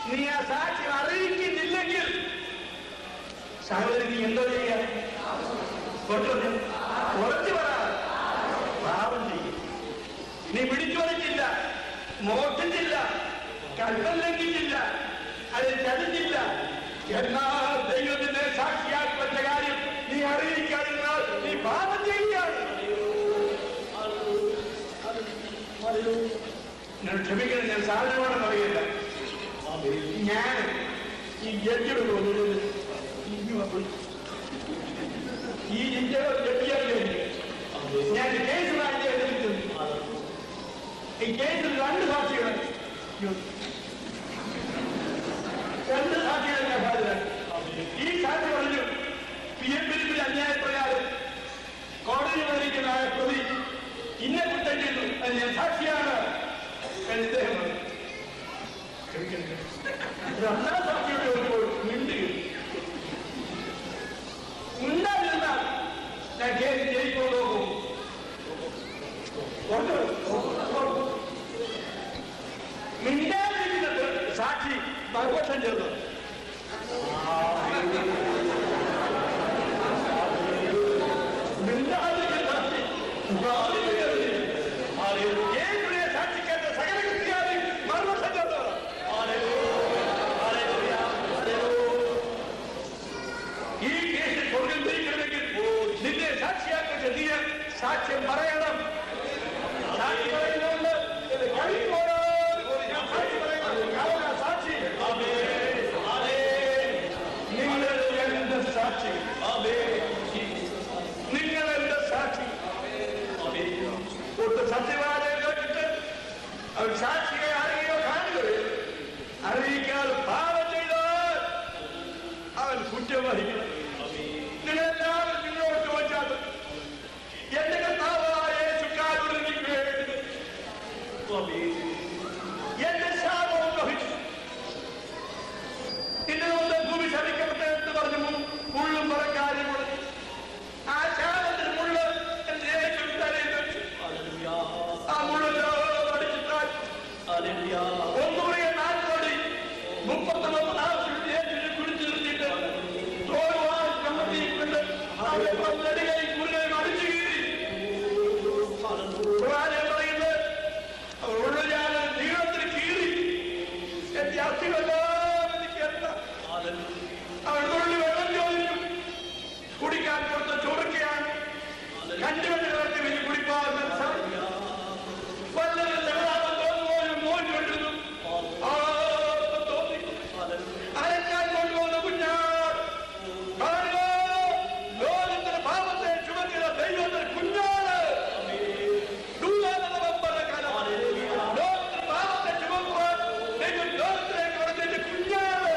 നീ ആ സാക്ഷ്യം അറിയിക്കുന്നില്ലെങ്കിൽ സഹോദരൻ നീ എന്തോ ചെയ്യാ കുറച്ച് കുറച്ച് പറ പാപം ചെയ്യും നീ പിടിച്ചു വലിച്ചില്ല മോഷ്ടിച്ചില്ല കൽപ്പം ലംഘിച്ചില്ല അതിൽ ചതിച്ചില്ല എന്നാൽ ദൈവത്തിന്റെ സാക്ഷിയാക്കി വെച്ച കാര്യം നീ അറിയിക്കാതിരുന്നാൽ നീ പാപം ചെയ്യുകയാണ് ഞാൻ ക്ഷമിക്കണം ഞാൻ സാധനമാണെന്ന് അറിയില്ല ഞാൻ ഈ ജഡ്ജിയോട് തോന്നുന്നത് ഈ ഇന്ത്യയുടെ ജഡ്ജിയാക്കി ഞാൻ കേസ് വാങ്ങിച്ചു ഈ കേസിൽ രണ്ട് സാക്ഷികൾ രണ്ട് സാക്ഷികൾ ഞാൻ ഹാജരാക്കി ഈ സാക്ഷി പറഞ്ഞു പി എം പിരിപ്പിന്റെ അന്യായപ്രകാരം കോടതി വന്നിരിക്കുന്ന ആ പ്രതി ഇന്നെ കുറ്റം ചെയ്തു അത് ഞാൻ സാക്ഷിയാണ് എന്ന് ഇദ്ദേഹം പറഞ്ഞു രണ്ടാം സാക്ഷിയോട് ചോദിക്കുമ്പോൾ മിണ്ടുകയും ഉണ്ടായിരുന്നാൽ ഞാൻ കേസ് ജയിക്കൊണ്ടു പോകും മിണ്ടാതിരിക്കുന്നത് സാക്ഷി മറുപക്ഷം ചേർന്നു മിണ്ടാതിരിക്കുന്ന സാക്ഷി യേശുവിനെ സാക്ഷിക്കേണ്ട സകല ക്രിസ്ത്യാനി മറുപക്ഷം ചേർന്നു ഈ കേസിൽ സ്വർഗം ജയിക്കണമെങ്കിൽ നിന്നെ സാക്ഷിയാക്കി നീ സാക്ഷ്യം പറയണം സാക്ഷി പറയുന്നുണ്ട് ഇത് കഴിയുമ്പോഴോ ഞാൻ സാക്ഷി പറയുന്നു കാരണം സാക്ഷി നിങ്ങൾ എന്റെ സാക്ഷി നിങ്ങൾ എന്റെ സാക്ഷി ഒട്ട് സത്യവാദം കേട്ടിട്ട് അവൻ സാക്ഷിയെ അറിയുകയോ കാണുകയോ അറിയിക്കാതെ പാപം ചെയ്താൽ അവൻ കുറ്റം വഹിക്കണം നിങ്ങളെല്ലാവരും നിങ്ങളോട് ചോദിച്ചാൽ എന്റെ കർത്താവായ യേശുക്കാരോട് എനിക്ക് വേണ്ടി എന്റെ ശാപവും വഹിച്ചു ഇതിനു മുമ്പ് ഭൂമി ശമിക്കപ്പെട്ടെന്ന് പറഞ്ഞു മു- മുള്ളും പറക്കാരും മുളഞ്ഞു ആ ശാപത്തിന് മുള്ള് എന്റെ യേശു തലയിൽ വെച്ചു ആ മുള്ളോ അടിച്ചിട്ടാൽ ഒന്നുകൂടി നാൽപ്പടി മുപ്പത്തൊമ്പത് ആവശ്യം യേശുവിനെ പിടിച്ചു നിർത്തിയിട്ട് തോടുവാൻ കമ്മത്തിയിട്ടുണ്ട് അവരെ പന്തടികയും മുരുകയും അടിച്ചു കീറി ഖുർആനിൽ പറയുന്നത് അവർ ഉള്ളുചാല നീളത്തിൽ കീറി എന്റെ അസ്ഥികളെല്ലാം എനിക്ക് എന്താ അവർ തുള്ളി വെള്ളം ചോദിച്ചു കുടിക്കാൻ കൊടുത്ത ചൊറുക്കയാണ് കണ്ടുകൊണ്ട് കിടത്തി വലിയ കുടിപ്പാൻ വല്ലതും ചെറുതാകാൻ തോന്നുമ്പോഴും മോൻ കൊണ്ടിരുന്നു ആ തോന്നി അരക്കാൻ കൊണ്ടുപോകുന്ന കുഞ്ഞാട് കാണുക ലോകത്തിന്റെ പാപത്തെ ചുമക്കുന്ന ദൈവത്തിന്റെ കുഞ്ഞാട് ദൂരാനുള്ള വമ്പന കാലം. ലോകത്തിന്റെ പാപത്തെ ചുമക്കുവാൻ ദൈവം ലോകത്തിലേക്ക് കൊടുത്തതിന്റെ കുഞ്ഞാട്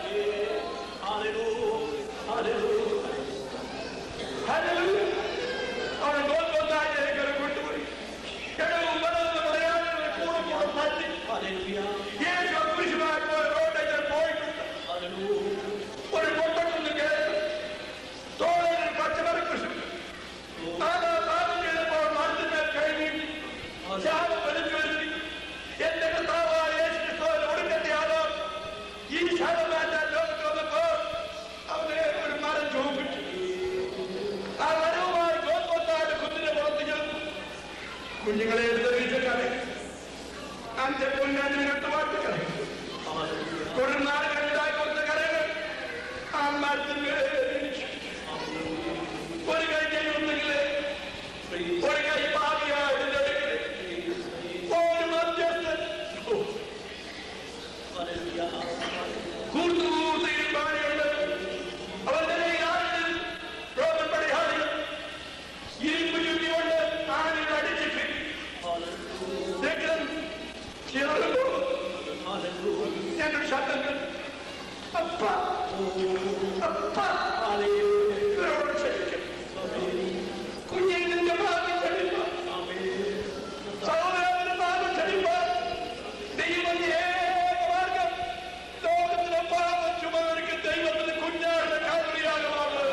ഹല്ലേലൂയ. അവൻ ഗോൽഗോഥായിലേക്ക് ഒരു കൊണ്ടുപോയി കിടവും വലതും പറയാതെ കൂടെ കൂടെ തട്ടി യേശു കുരിശുമായി പോയ റോഡിൽ പോയിട്ടുണ്ട് ഒരു പൊട്ടക്കുന്ന് കേട്ടു തോളിൽ പച്ചമറി കൃഷി നാലാ പാപം ചെയ്തപ്പോൾ മരത്തിന്മേൽ കഴിഞ്ഞിട്ട് ശാപം വലിച്ചു വരുത്തി എന്റെ കർത്താവായ യേശു ക്രിസ്തുവിന് ഒടുക്കത്തെ ആദാം ഈ ശാപം മാറ്റാൻ ലോകത്ത് വന്നപ്പോൾ അവനെ ഒരു മരം ചുമപ്പിച്ചു ആ മരവുമായി ഗോത്വത്താന്റെ കുന്നിന്റെ പുറത്ത് ചെന്നു കുഞ്ഞുങ്ങളെ എടുത്ത് കളയും അഞ്ച് പൊന്നഞ്ച് കെട്ടുമാറ്റി കളയും കൊടുനാളുകളിലായി കൊടുത്ത കരകൾ ആ മരത്തിന്മേൽ ഇടിച്ചു. ഒരു കൈ ചെയ്യുന്നെങ്കിൽ ഒരു കൈ പാപിയായിട്ട് ഒരു മധ്യസ്ഥൻ കൂർത്തു കൂർത്ത് ഇരുമ്പാണിയുണ്ട് അവന്റെ കയ്യിലാണിത് റോമൻ പടയാളികൾ ഇരുമ്പ് ചുറ്റിക്കൊണ്ട് ആണികൾ അടിച്ചിട്ട് രക്തം ചിറകുമ്പോൾ ഞാനൊരു ശബ്ദം കേട്ടു. അപ്പ അപ്പ ഇവരോട് ക്ഷമിക്കണം കുഞ്ഞിന്റെ ഭാഗ്യം ക്ഷമിപ്പാൻ സഹോദരന്റെ ഭാഗ്യം ക്ഷമിപ്പാൻ ദൈവം ഏക മാർഗം ലോകത്തിലെ പാപം ചുമവർക്ക് ദൈവത്തിന് കുഞ്ഞാരുടെ കാവലിയാകമാണ്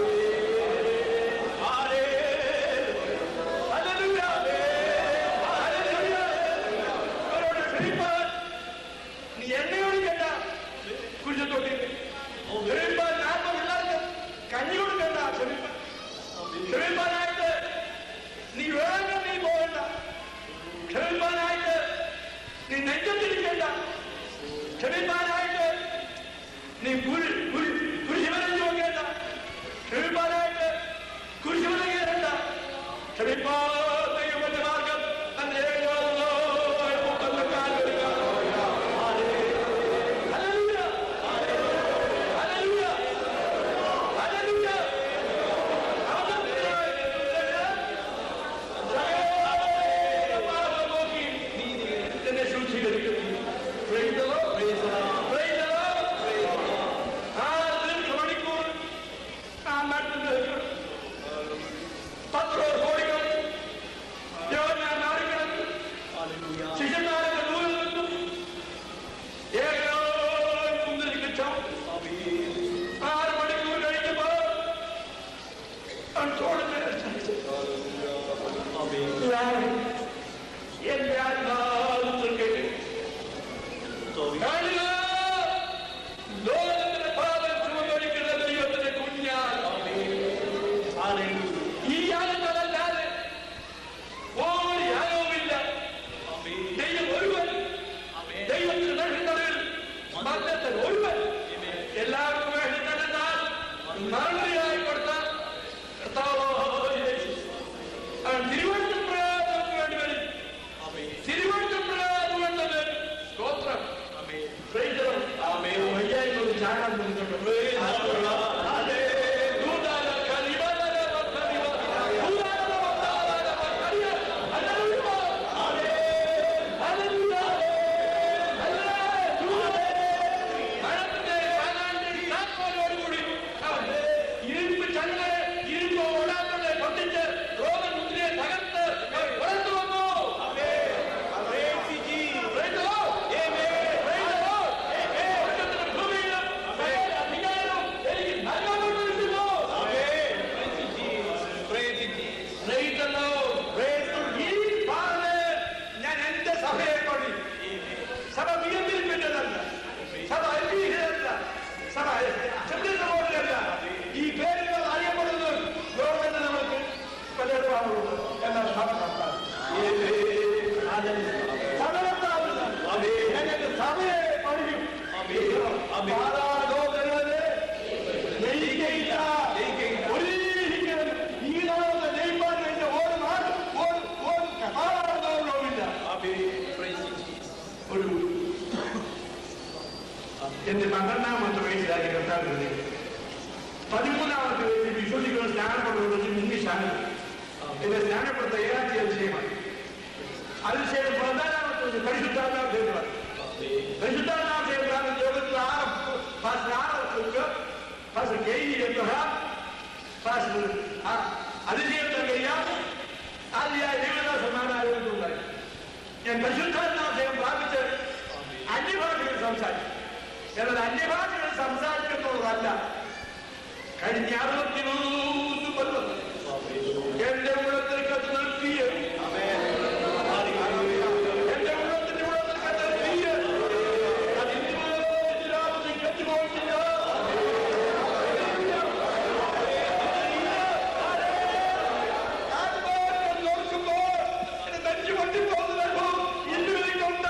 ഹല്ലേലൂയ. ഹല്ലേലൂയ. ഇവരോട് ക്ഷമിപ്പാൻ നീ എന്നെ ഒഴിക്കണ്ട കുരിശത്തോട്ടി ക്ഷമിപ്പാൻ ആത്മ പിള്ളേർക്ക് കഞ്ഞി കൊടുക്കണ്ട ക്ഷമിപ്പാൻ ക്ഷമിപ്പാനായിട്ട് നീ വേഗം നീ പോകണ്ട ക്ഷമിപ്പാനായിട്ട് നീ നെഞ്ചത്തിരിക്കണ്ട ക്ഷമിപ്പാനായിട്ട് നീ കുരി കുരി കുരിശുമരം ചോദിക്കേണ്ട ക്ഷമിപ്പാനായിട്ട് കുരിശുമരം കയറണ്ട ക്ഷമിപ്പാത്ത മാർഗം തന്റെ ഏകോപമായ മുഖത്തെ കാൽ Hallelujah! Hallelujah! Hallelujah! അവസരത്തിനായി സകല പാപം നോക്കി എന്നെ ശുദ്ധീകരിക്കുന്നു. Praise the Lord. Praise the Lord. ആ ദീർഘമണിക്കൂർ ആ നാട്ടിൽ നിൽക്കണം. പത്രോസ് ഓടിക്കണം. യോഹന്നാൻ മാറിക്കണം. ശിഷ്യന്മാരൊക്കെ ദൂരെ നിൽക്കും. ഏകനായി മുമ്പിലേക്ക് ചാടും. ആറ് മണിക്കൂർ കഴിഞ്ഞപ്പോ അവൻ ചോദിച്ചു ഞാൻ എന്റെ ആത്മാവിൽ കേട്ടു കാണുക, ലോകത്തിന്റെ പാപം ചുമന്നൊഴിക്കുന്ന ദൈവത്തിന്റെ കുഞ്ഞാൽ ഈ യാഗങ്ങളല്ലാതെ ഒരു യാഗവുമില്ല ദൈവം ഒരുവൻ ദൈവത്തിന് നൽകുന്നതിൽ മരണത്തിൽ ഒരുവൻ എല്ലാവർക്കും വേണ്ടി തന്നെ താൻ മറുപടിയായി കൊടുത്ത കർത്താവായ യേശു. അവൻ തിരുവനന്തപുരം പ്രയാസത്തിന് വേണ്ടി വരും തിരുവനന്തപുരം പ്രയാസം വേണ്ടത് സ്തോത്രം Praise the Lord. വയ്യായ്മ ഒരു ചാകാൻ നിന്നിട്ടുണ്ട്. Praise the Lord. Hallelujah. ദൂതാല കലിബലല വത്തലിവ. ദൂതാല വത്താല വത്തലിയ. Hallelujah. Hallelujah. Hallelujah. മഴത്തിന്റെ കാലാണ്ടിൽ താക്കോലോടുകൂടി അവൻ ഇരുമ്പ് ചങ്ങലെ ഇരുമ്പ് ഓടാത്തോടെ പൊട്ടിച്ച് റോമൻ മുദ്രയെ തകർത്ത് അവൻ പുറത്തു വന്നു Praise the Lord. Praise the Lord. സ്വർഗ്ഗത്തിലും ഭൂമിയിലും സകല അധികാരവും എനിക്ക് നൽകപ്പെട്ടിരിക്കുന്നു. Praise the Lord. ഈ പാറയെ ഞാൻ എന്റെ സഭയെ പണി സഭ നിയന്ത്രിപ്പിച്ചതല്ല സഭ ഐതിഹ്യമല്ല സഭ ചന്ദ്രസഭോടല്ല ഈ പേരുകൾ അറിയപ്പെടുന്നത് ഗവൺമെന്റ് നമുക്ക് പലയിടമാണുള്ളത് എന്നാൽ സഭ നടത്താം. സഭ നടത്താവുന്ന ഞങ്ങൾക്ക് സഭയെ പണിയും പാതാളലോകങ്ങളെ ജയിക്കയില്ല. ഒരിക്കലും ഈ നാളത്തെ ജയിപ്പാൻ വേണ്ടി ഒരു നാട് ഒരു ഒരു പാതാളലോകവുമില്ല ഒരു എന്റെ പന്ത്രണ്ടാമത്തെ വയസ്സിലായി കർത്താവ് പതിമൂന്നാമത്തെ വയസ്സിൽ വിശ്വസിക്കുന്ന സ്നാനപ്പെടുന്നത് ഇംഗ്ലീഷാണ് എന്നെ സ്നാനപ്പെടുത്ത ഏഴാമത്തെ അതിശയമാണ് അതിനുശേഷം പതിനാലാമത്തെ വയസ്സിൽ പരിശുദ്ധാത്മാഭിഷേകമാണ് പരിശുദ്ധാത്മാഭിഷേകമാണ് ലോകത്തിൽ ആറ് ഫാസ്റ്റ് ആറ് ഫാസ്റ്റ് കെയ്യി എബ്രഹാം ഫാസ്റ്റ് അതിശയത്തെ കഴിയാം ആദ്യമായി ദൈവദാസന്മാരായിട്ടുണ്ടായി ഞാൻ പരിശുദ്ധാത്മാഭിഷേകം പ്രാപിച്ച് അന്യഭാഷകൾ സംസാരിച്ചു എന്നാൽ അന്യഭാഷകൾ സംസാരിക്കുന്നതല്ല കഴിഞ്ഞ അറുപത്തി മൂന്ന് കൊല്ലം എന്റെ ഉള്ളത്തിൽ കത്ത് നിർത്തിയ എന്റെ ഉള്ളത്തിന്റെ ഉള്ളത്തിൽ കത്ത് നിർത്തിയ അത് ഇന്ന് രാത്രി കെട്ടുപോയിട്ടില്ല ഞാൻ നോക്കുമ്പോൾ എന്റെ നെഞ്ചു പൊട്ടിപ്പോകുന്ന അനുഭവം ഇന്നുവരെയുണ്ട്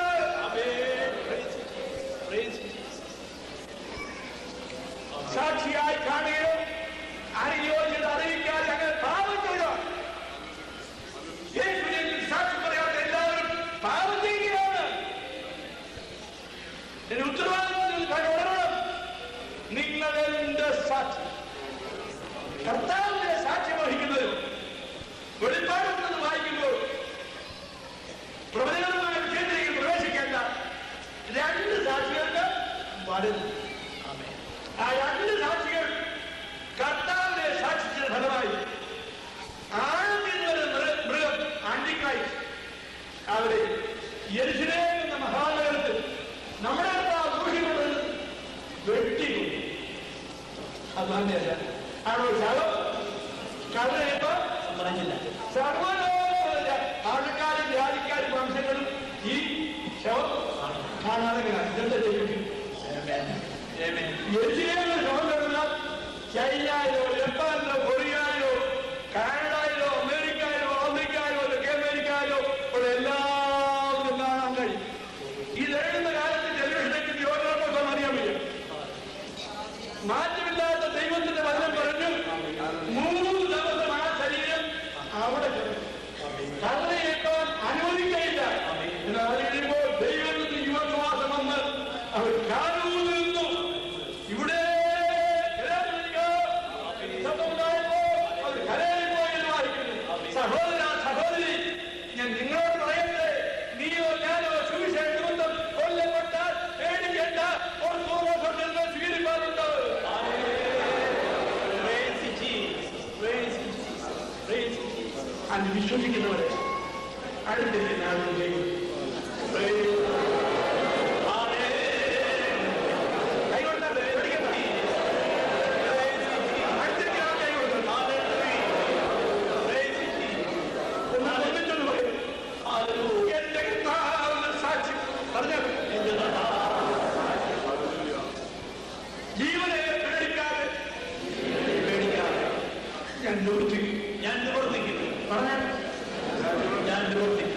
സാക്ഷിയായി കാണുകയും അനുയോജ്യത അറിയിക്കാൻ ഞങ്ങൾ പാപം ചെയ്ത യേശുവിനെ സാക്ഷി പറയാത്ത എല്ലാവരും പാപം ചെയ്യുകയാണ് എന്റെ ഉത്തരവാദിത്വത്തിൽ ഉണരണം നിങ്ങൾ എന്റെ സാക്ഷി കർത്താവിന്റെ സാക്ഷ്യം വഹിക്കുന്നത് വെളിപ്പാടുന്നത് വായിക്കുമ്പോൾ പ്രവചനമായ വിഷയത്തിലേക്ക് പ്രവേശിക്കേണ്ട രണ്ട് സാക്ഷികൾക്ക് വരുന്നു ആ രണ്ട് സാക്ഷികൾ കർത്താവിനെ സാക്ഷിച്ചത് ഫലമായി ആദ്യം ഒരു മൃ- മൃഗം ആന്റിക്കായി അവരെ യെരുശലേം എന്ന മഹാനഗരത്തിൽ നമ്മുടെ കർത്താവ് ദൂഷിക്കുന്നത് വെട്ടിക്കൊണ്ടു അത് തന്നെയല്ല ആണോ ശവം കടലയപ്പോ സർവലോക ആൾക്കാരും രാജിക്കാരും വംശങ്ങളും ഈ ശവം കാണാതെ ഇതെന്താ ചെയ്യും എരിശിലേമിൽ ചുമന്നിരുന്ന ചൈനയിലോ ജപ്പാനിലോ കൊറിയയിലോ കാനഡയിലോ അമേരിക്കയിലോ ആഫ്രിക്കയിലോ തെക്കേ അമേരിക്കയിലോ ഉള്ള എല്ലാവരും കാണാൻ കഴിയും ഇത് എഴുതുന്ന കാലത്ത് ടെലിവിഷനിലേക്ക് തിരുവനന്തപുരം അറിയാൻ വയ്യ മാറ്റമില്ലാത്ത ദൈവത്തിന്റെ വചനം പറഞ്ഞു മൂന്ന് ദിവസം ആ ശരീരം അവിടെ കിടക്കും. കള്ളയേക്കാൻ അനുവദിക്കയില്ല എന്നാൽ കഴിയുമ്പോൾ ദൈവത്തിന്റെ യുവശ്വാസം വന്ന് അവർ കാലൂന്ന് നിന്നു ഇവിടെ കരയാതിരിക്കുക. ശബ്ദമുണ്ടായപ്പോൾ അവർ കരയിൽ പോയി എന്ന് വായിക്കുന്നു. സഹോദര സഹോദരി ഞാൻ നിങ്ങളോട് പറയട്ടെ നീയോ ഞാനോ സുവിശേഷ നിമിത്തം കൊല്ലപ്പെട്ടാൽ പേടിക്കേണ്ട ഒരു പൂർവ്വ സ്വീകരിക്കാറുണ്ട് അത് വിശ്വസിക്കുന്നവരെ അടുത്തിരിക്കുന്ന ആളുകൾ ദൈവം കൈകൊണ്ടാൽ പേടിക്കണ്ട. അടുത്തിരിക്കുന്ന ആൾ കൈകൊടുക്കണം. ഒന്ന് ഒന്നിച്ചൊന്ന് പറയൂ. എന്റെ കർത്താവ് സാക്ഷി പറഞ്ഞോ. ജീവനെ പേടിക്കാതെ ഞാൻ നിവർത്തിക്കും ഞാൻ നിവർത്തിക്കുന്നു പറഞ്ഞാൽ ഞാൻ നിവർത്തിക്കും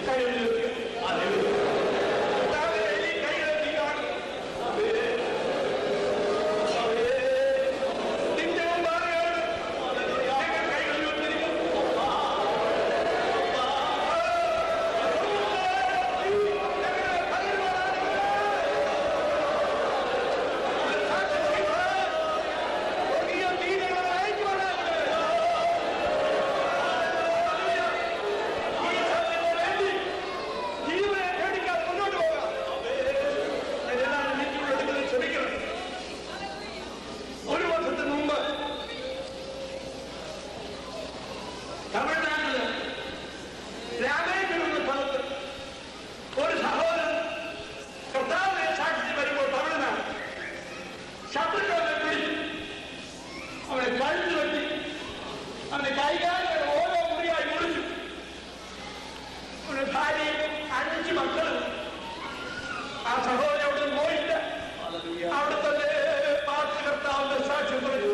ജീവനെ പേടിക്കാതെ മുന്നോട്ട് പോകാം എല്ലാവരും മീറ്റിംഗ് ശ്രമിക്കണം ഒരു വർഷത്തിന് മുമ്പ് തമിഴ്നാട്ടില് രാമേശ്വരം എന്ന സ്ഥലത്ത് ഒരു സഹോദരൻ കർത്താവിനെ സാക്ഷിച്ച് വരുമ്പോൾ തമിഴ്നാട് ശത്രുക്കളെ പിടിച്ചു അവനെ കഴുത്ത് വെട്ടി അവനെ കൈകാലുകൾ ഓരോ മുറിയായി മുറിച്ചു അവന് ഭാര്യയും അഞ്ച് മക്കളും ആ സഹോദരൻ അവിടെ പോയില്ല അവിടെ തന്നെ പാർട്ടി കർത്താവിന്റെ സാക്ഷ്യം പറഞ്ഞു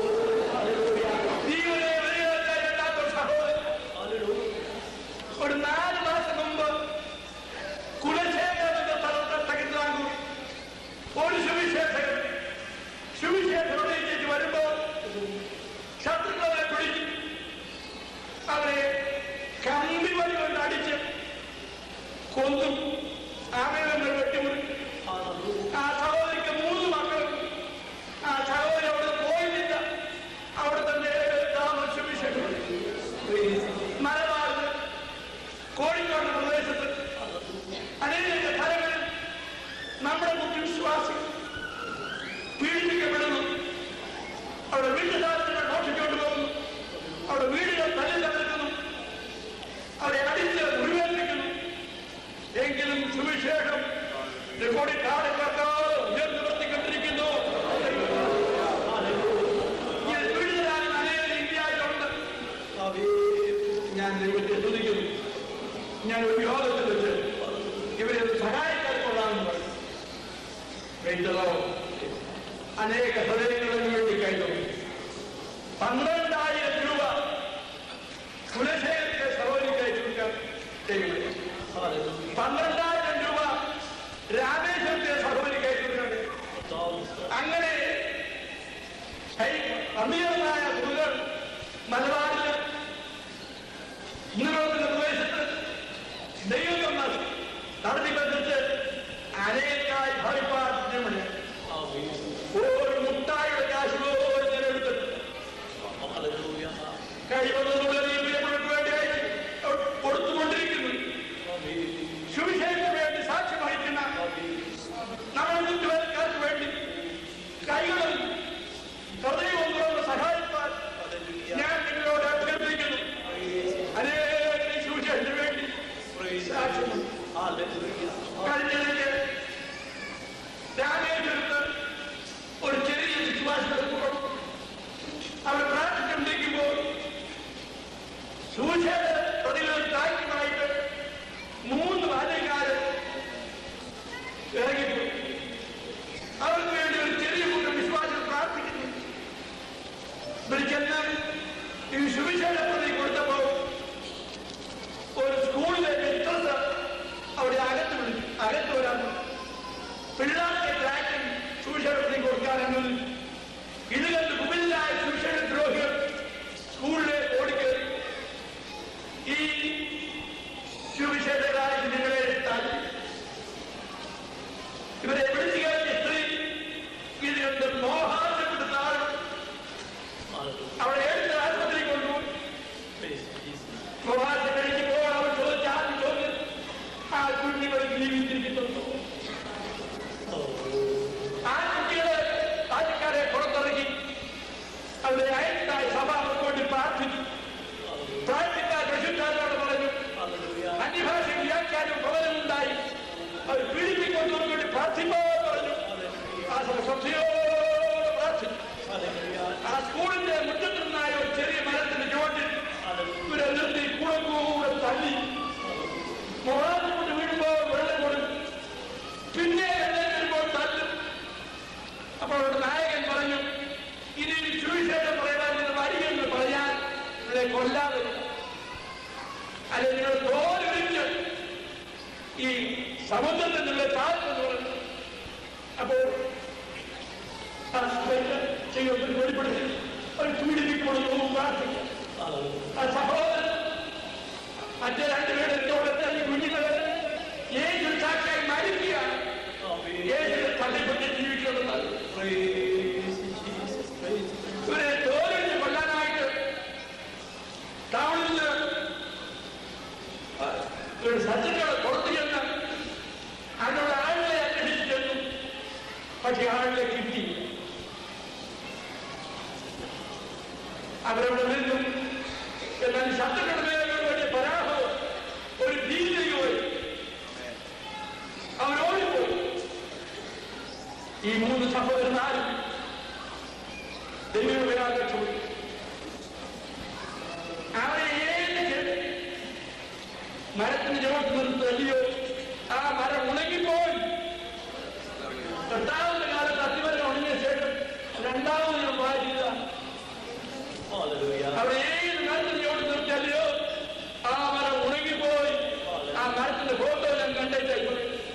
ജീവനെ വിലയിരുത്താത്ത ഒരു സഹോദരൻ ഒരു നാല് മാസം മുമ്പ് കുലശേഖരം എന്ന സ്ഥലത്ത് തകിട്ടാങ്കൂർ ഒരു സുവിശേഷകൻ സുവിശേഷം ഉന്നയിച്ചു വരുമ്പോൾ ശത്രുക്കളെ പിടിച്ചു അവരെ കമ്പി വഴി കൊണ്ട് അടിച്ച് കൊന്നും ആമേനെ വെട്ടിമുറി ആ സഹോദരിക്ക് മൂന്ന് മക്കളും ആ സഹോദരി അവിടെ പോയിട്ടില്ല അവിടെ തന്നെ താമസിച്ച വിശേഷം മലബാറിൽ കോഴിക്കോട് പ്രദേശത്ത് അനേക സ്ഥലങ്ങളിൽ നമ്മുടെ കുട്ടി വിശ്വാസികൾ പീഡിപ്പിക്കപ്പെടുന്നു അവിടെ വീട്ടുകാരനെ മോഷിച്ചുകൊണ്ട് പോകുന്നു അവിടെ വീടുകൾ തല്ലി തകർക്കുന്നു അവരെ അടിച്ച് മുറിവേൽപ്പിക്കുന്നു എങ്കിലും സുവിശേഷം കൊടി കാലക്കാക്കാതെ ഉയർന്നു നിർത്തിക്കൊണ്ടിരിക്കുന്നു ഇങ്ങനെ പീഡിതരായ അനേകം ഇന്ത്യയിലുണ്ട് ഞാൻ ദൈവത്തെ സ്തുതിക്കുന്നു ഞാൻ ഒരു യോഗത്തിൽ വെച്ച് ഇവരെ ഒന്ന് സഹായിക്കാൻ കൊള്ളാമെന്ന് പറഞ്ഞു വേണ്ടതോ അനേക ഹൃദയങ്ങൾക്ക് വേണ്ടി കഴിഞ്ഞു പന്ത്രണ്ടായിരം രൂപ കുലശേഖരത്തെ സഹോദരിക്ക് അയച്ചു കൊടുക്കാൻ ദൈവമേ. പന്ത്രണ്ടായിരം രൂപ രാമേശ്വരത്തെ സഹോദരിക്ക് അയച്ചു കൊടുക്കാൻ അങ്ങനെ അമീറനായ ഗുരുകൾ മലബാറില് ഇങ്ങനെയുള്ള പ്രദേശത്ത് ദൈവം നടത്തി ബന്ധിച്ച് അനേകായി ഭരിപ്പാടില്ല ഒരു മുട്ടായുടെ കാശ് പോലും ഞാൻ എടുത്തിട്ട് കഴിവതുള്ള പ്രിയപ്പെട്ടവർക്ക് വേണ്ടി അയച്ച് കൊടുത്തുകൊണ്ടിരിക്കുന്നു സുവിശേഷത്തിന് വേണ്ടി സാക്ഷ്യം വഹിക്കുന്ന നമ്മുടെ ചുറ്റുപേർക്കാർക്ക് വേണ്ടി കൈകളും ഹൃദയവും തുറന്ന് സഹായിക്കാൻ ഞാൻ നിങ്ങളോട് അഭ്യർത്ഥിക്കുന്നു അനേക സുവിശേഷത്തിന് വേണ്ടി സാക്ഷ്യം കഴിഞ്ഞിടയ്ക്ക് രാമേശ്വരത്ത് ഒരു ചെറിയ വിശ്വാസം അവർ പ്രാർത്ഥിച്ചുകൊണ്ടിരിക്കുമ്പോൾ സൂചന പ്രതികൾ താഴ്ചമായിട്ട് മൂന്ന് ബാല്യക്കാര് ഇറങ്ങിപ്പോയി അവർക്ക് വേണ്ടി ഒരു ചെറിയ കൂട്ടം കാലങ്ങളിൽ ഇത് കണ്ട് കുമില്ലായ സുവിശേഷ ദ്രോഹികൾ സ്കൂളിലേക്ക് ഓടിക്കറി ഈ സുവിശേഷരായ നിങ്ങളെ താഴ്ത്തി ഇവരെ വിളിച്ചു കയറ്റിയ സ്ത്രീ ഇത് കണ്ട് മോഹാസപ്പെട്ട് താഴും അവളെ എടുത്ത് ആശുപത്രി കൊണ്ടുപോയി പ്രവാസം കഴിക്കുമ്പോൾ അവർ ചോദിച്ച ആദ്യം ചോദ്യം ആ കുഞ്ഞുങ്ങൾ ജീവിച്ചിരിക്കുന്നുണ്ടോ ആ കുട്ടികളെ ആദ്യക്കാരെ പുറത്തിറങ്ങി അവരെ അയച്ചായി സഭ അവർക്ക് വേണ്ടി പ്രാർത്ഥിച്ചു പ്രാർത്ഥിക്കാൻ രക്ഷിക്കാരോട് പറഞ്ഞു അന്യഭാഷയിൽ വ്യാഖ്യാനം പ്രബലമുണ്ടായി അവർ പീഡിപ്പിക്കുന്നവർക്ക് വേണ്ടി പ്രാർത്ഥിപ്പോ പറഞ്ഞു ആ സഭ ശ്രദ്ധയോടെ പ്രാർത്ഥിച്ചു ആ സ്കൂളിന്റെ മുറ്റത്ത് നിന്നായ ഒരു ചെറിയ മരത്തിന്റെ ചുവട്ടിൽ ഇവരെ നിർത്തി കൂടെ കൂടെ തല്ലി മൊറാജ് കൊണ്ട് വീഴുമ്പോൾ വെള്ളം കൊടുക്കും പിന്നെ എഴുന്നേറ്റ് വരുമ്പോൾ തല്ലും അപ്പോൾ അവിടെ നായകൻ പറഞ്ഞു ഇനി ഈ സുവിശേഷം പറയാൻ നിങ്ങൾ വരികയെന്ന് പറയാൻ നിങ്ങളെ കൊല്ലാതെ അല്ലെ നിങ്ങൾ തോലുരിച്ച് ഈ സമുദ്രത്തിൽ നിങ്ങളെ താഴ്ത്തെന്ന് പറഞ്ഞു അപ്പോൾ ആ സ്ത്രീക്ക് ചെയ്യുമ്പോൾ വെളിപ്പെടുത്തി ഒരു പീഡിപ്പിക്കപ്പെടുന്നു പ്രാർത്ഥിക്കും ആ സഹോദരൻ മറ്റേ രണ്ടുപേരും എന്നോടൊത്ത് ഈ കുഞ്ഞുങ്ങളെ യേശു സാക്ഷിയായി മരിക്കുകയാണ് യേശുവിനെ തള്ളിപ്പെട്ട് ജീവിക്കുന്നത് ഇവരെ തോലിച്ച് കൊല്ലാനായിട്ട് ടൗണിൽ നിന്ന് ഒരു സജ്ജനോട് പുറത്തു ചെന്ന് അതിനുള്ള ആളുകളെ അന്വേഷിച്ചു ചെന്നു പക്ഷെ ആളുകളെ കിട്ടി അവരവിടെ നിന്നു എന്നാൽ ശത്രുക്കളുടെ മേലുള്ള വലിയ പരാഭവം ഒരു ഭീതിയോട് അവരോടിപ്പോയി ഈ മൂന്ന് സഹോദരന്മാരും ദൈവവിരാഗം ചോദി അവരെ ഏത് കേട്ട് മരത്തിന് ചുവട്ട് നിർത്തല്ലയോ ആ മരം ഉണങ്ങിപ്പോയി രണ്ടാമത്തെ കാലത്ത് അത്തിമരം ഉണങ്ങിയ ശേഷം രണ്ടാമത് ഞാൻ വായിച്ചതാണ് അവിടെ ഏത് മരത്തിന് ചുവട്ട് നിർത്തല്ലയോ ആ മരം ഉണങ്ങിപ്പോയി ആ മരത്തിന്റെ ഫോട്ടോ ഞാൻ കണ്ടേച്ചു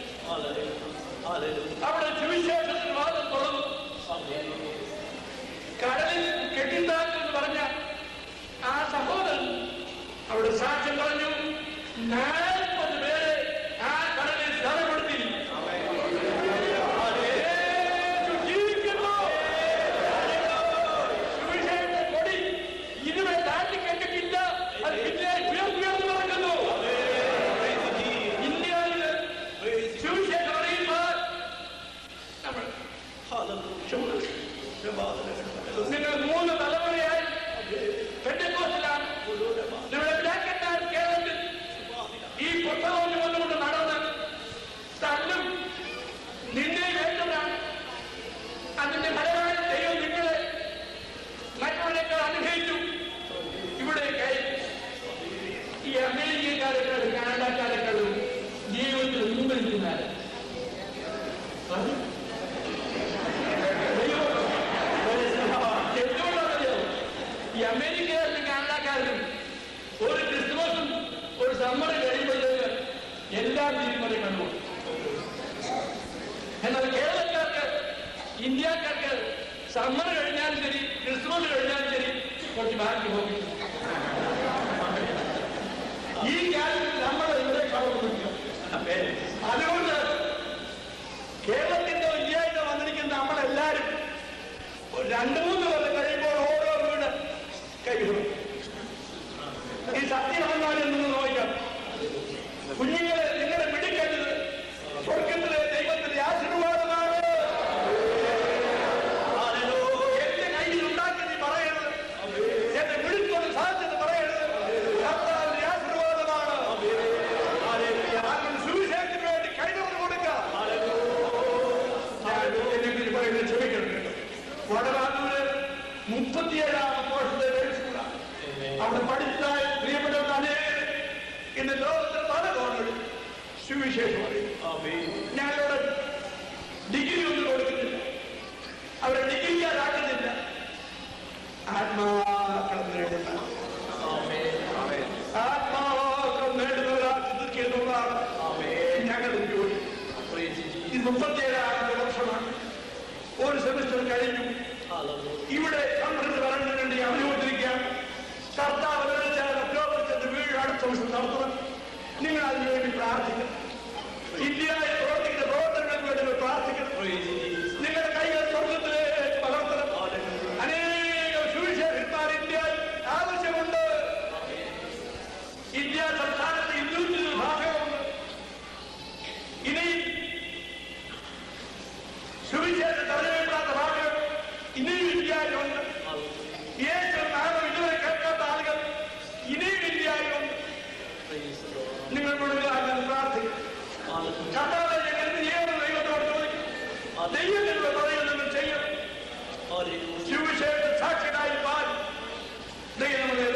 അവിടെ സുവിശേഷത്തിന് വാദം തുറന്നു കടലിൽ കെട്ടിണ്ടാക്കെന്ന് പറഞ്ഞ ആ സഹോദരൻ അവിടെ സാക്ഷ്യം പറഞ്ഞു നാൽപ്പത് പേരെ ആ കടലിൽ സ്ഥലപ്പെടുത്തി യേശു ജീവിക്കുന്നു. സുവിശേഷ കൊടി ഇതുവരെ താഴ്ത്തി കെട്ടിട്ടില്ല അത് പിന്നെ ഉയർത്തുയർന്നു നടക്കുന്നു ഇന്ത്യയിൽ സുവിശേഷം അറിയുമ്പോൾ നമ്മൾ നിങ്ങൾ മൂന്ന് തലമുറയായി പെട്ടക്കോസിലാണ് നിങ്ങളുടെ ബ്ലാക്കന്മാർ കേരളത്തിൽ ഈ പുസ്തകം വന്നുകൊണ്ട് നടന്ന് തള്ളും നിന്നെ വേണ്ടതാണ് അതിന്റെ ഫലമായി ദൈവം നിങ്ങളെ മറ്റുള്ളവരെക്കാൾ അനുഭവിച്ചു ഇവിടെ കൈ ഈ അമേരിക്കക്കാരെക്കാളും കാനഡക്കാരെക്കാളും ജീവിതത്തിൽ മുമ്പ് നിൽക്കുന്നവരെ എന്തുകൊണ്ടാണറിയോ ഈ അമേരിക്കയിലും കാനഡക്കാരിലും ഒരു ക്രിസ്തുമസും ഒരു സമ്മറും കഴിയുമ്പോഴത്തേക്ക് എല്ലാം തീരുമാനം കണ്ടു എന്നാൽ കേരളക്കാർക്ക് ഇന്ത്യക്കാർക്ക് സമ്മർ കഴിഞ്ഞാലും ശരി ക്രിസ്മസ് കഴിഞ്ഞാലും ശരി കുറച്ച് ബാക്കി പോകും ഈ കാലത്ത് നമ്മൾ ഇവിടെ കാണുന്നില്ല അതുകൊണ്ട് കേരളത്തിന്റെ ഇന്ത്യയിൽ വന്നിരിക്കുന്ന നമ്മളെല്ലാരും ഒരു രണ്ടു മൂന്ന് കൊല്ലം കഴിയുമ്പോൾ ഓരോ വീട് കൈവിടും ഈ സത്യമാണെന്നാലും നിങ്ങൾ നോക്കാം കുഞ്ഞുങ്ങളെ നിങ്ങളെ പിടിക്കരുത് സ്വർഗത്തിലെ ദൈവത്തിന്റെ ആശീർവാദമാണ് എന്റെ കയ്യിൽ ഉണ്ടാക്കി നീ പറയരുത് എന്റെ വിളിക്കൊണ്ട് സാധിച്ചത് പറയരുത് കർത്താവിന്റെ ആശീർവാദമാണ് അങ്ങനെ സുവിശേഷത്തിന് വേണ്ടി കൈകൊണ്ട് കൊടുക്കാം ഞാൻ എന്നെ പറയുന്നത് ക്ഷമിക്കണം കേട്ടോ വടവാതൂര് സുവിശേഷം തടയപ്പെടാത്ത ഭാഗം ഇനിയും ഇന്ത്യയിലുണ്ട് യേശു നാമം ഇതുവരെ കേൾക്കാത്ത ആളുകൾ ഇനിയും ഇന്ത്യയിലുണ്ട് നിങ്ങൾ കൊടുക്കാൻ പ്രാർത്ഥിക്കും കർത്താവ് ഞങ്ങൾ എന്ത് ചെയ്യണം ദൈവത്തോട് ചോദിക്കും ദൈവം നിങ്ങൾ പറയുന്നത് ചെയ്യും സുവിശേഷ സാക്ഷികളായി മാറി ദൈവം നമ്മളെ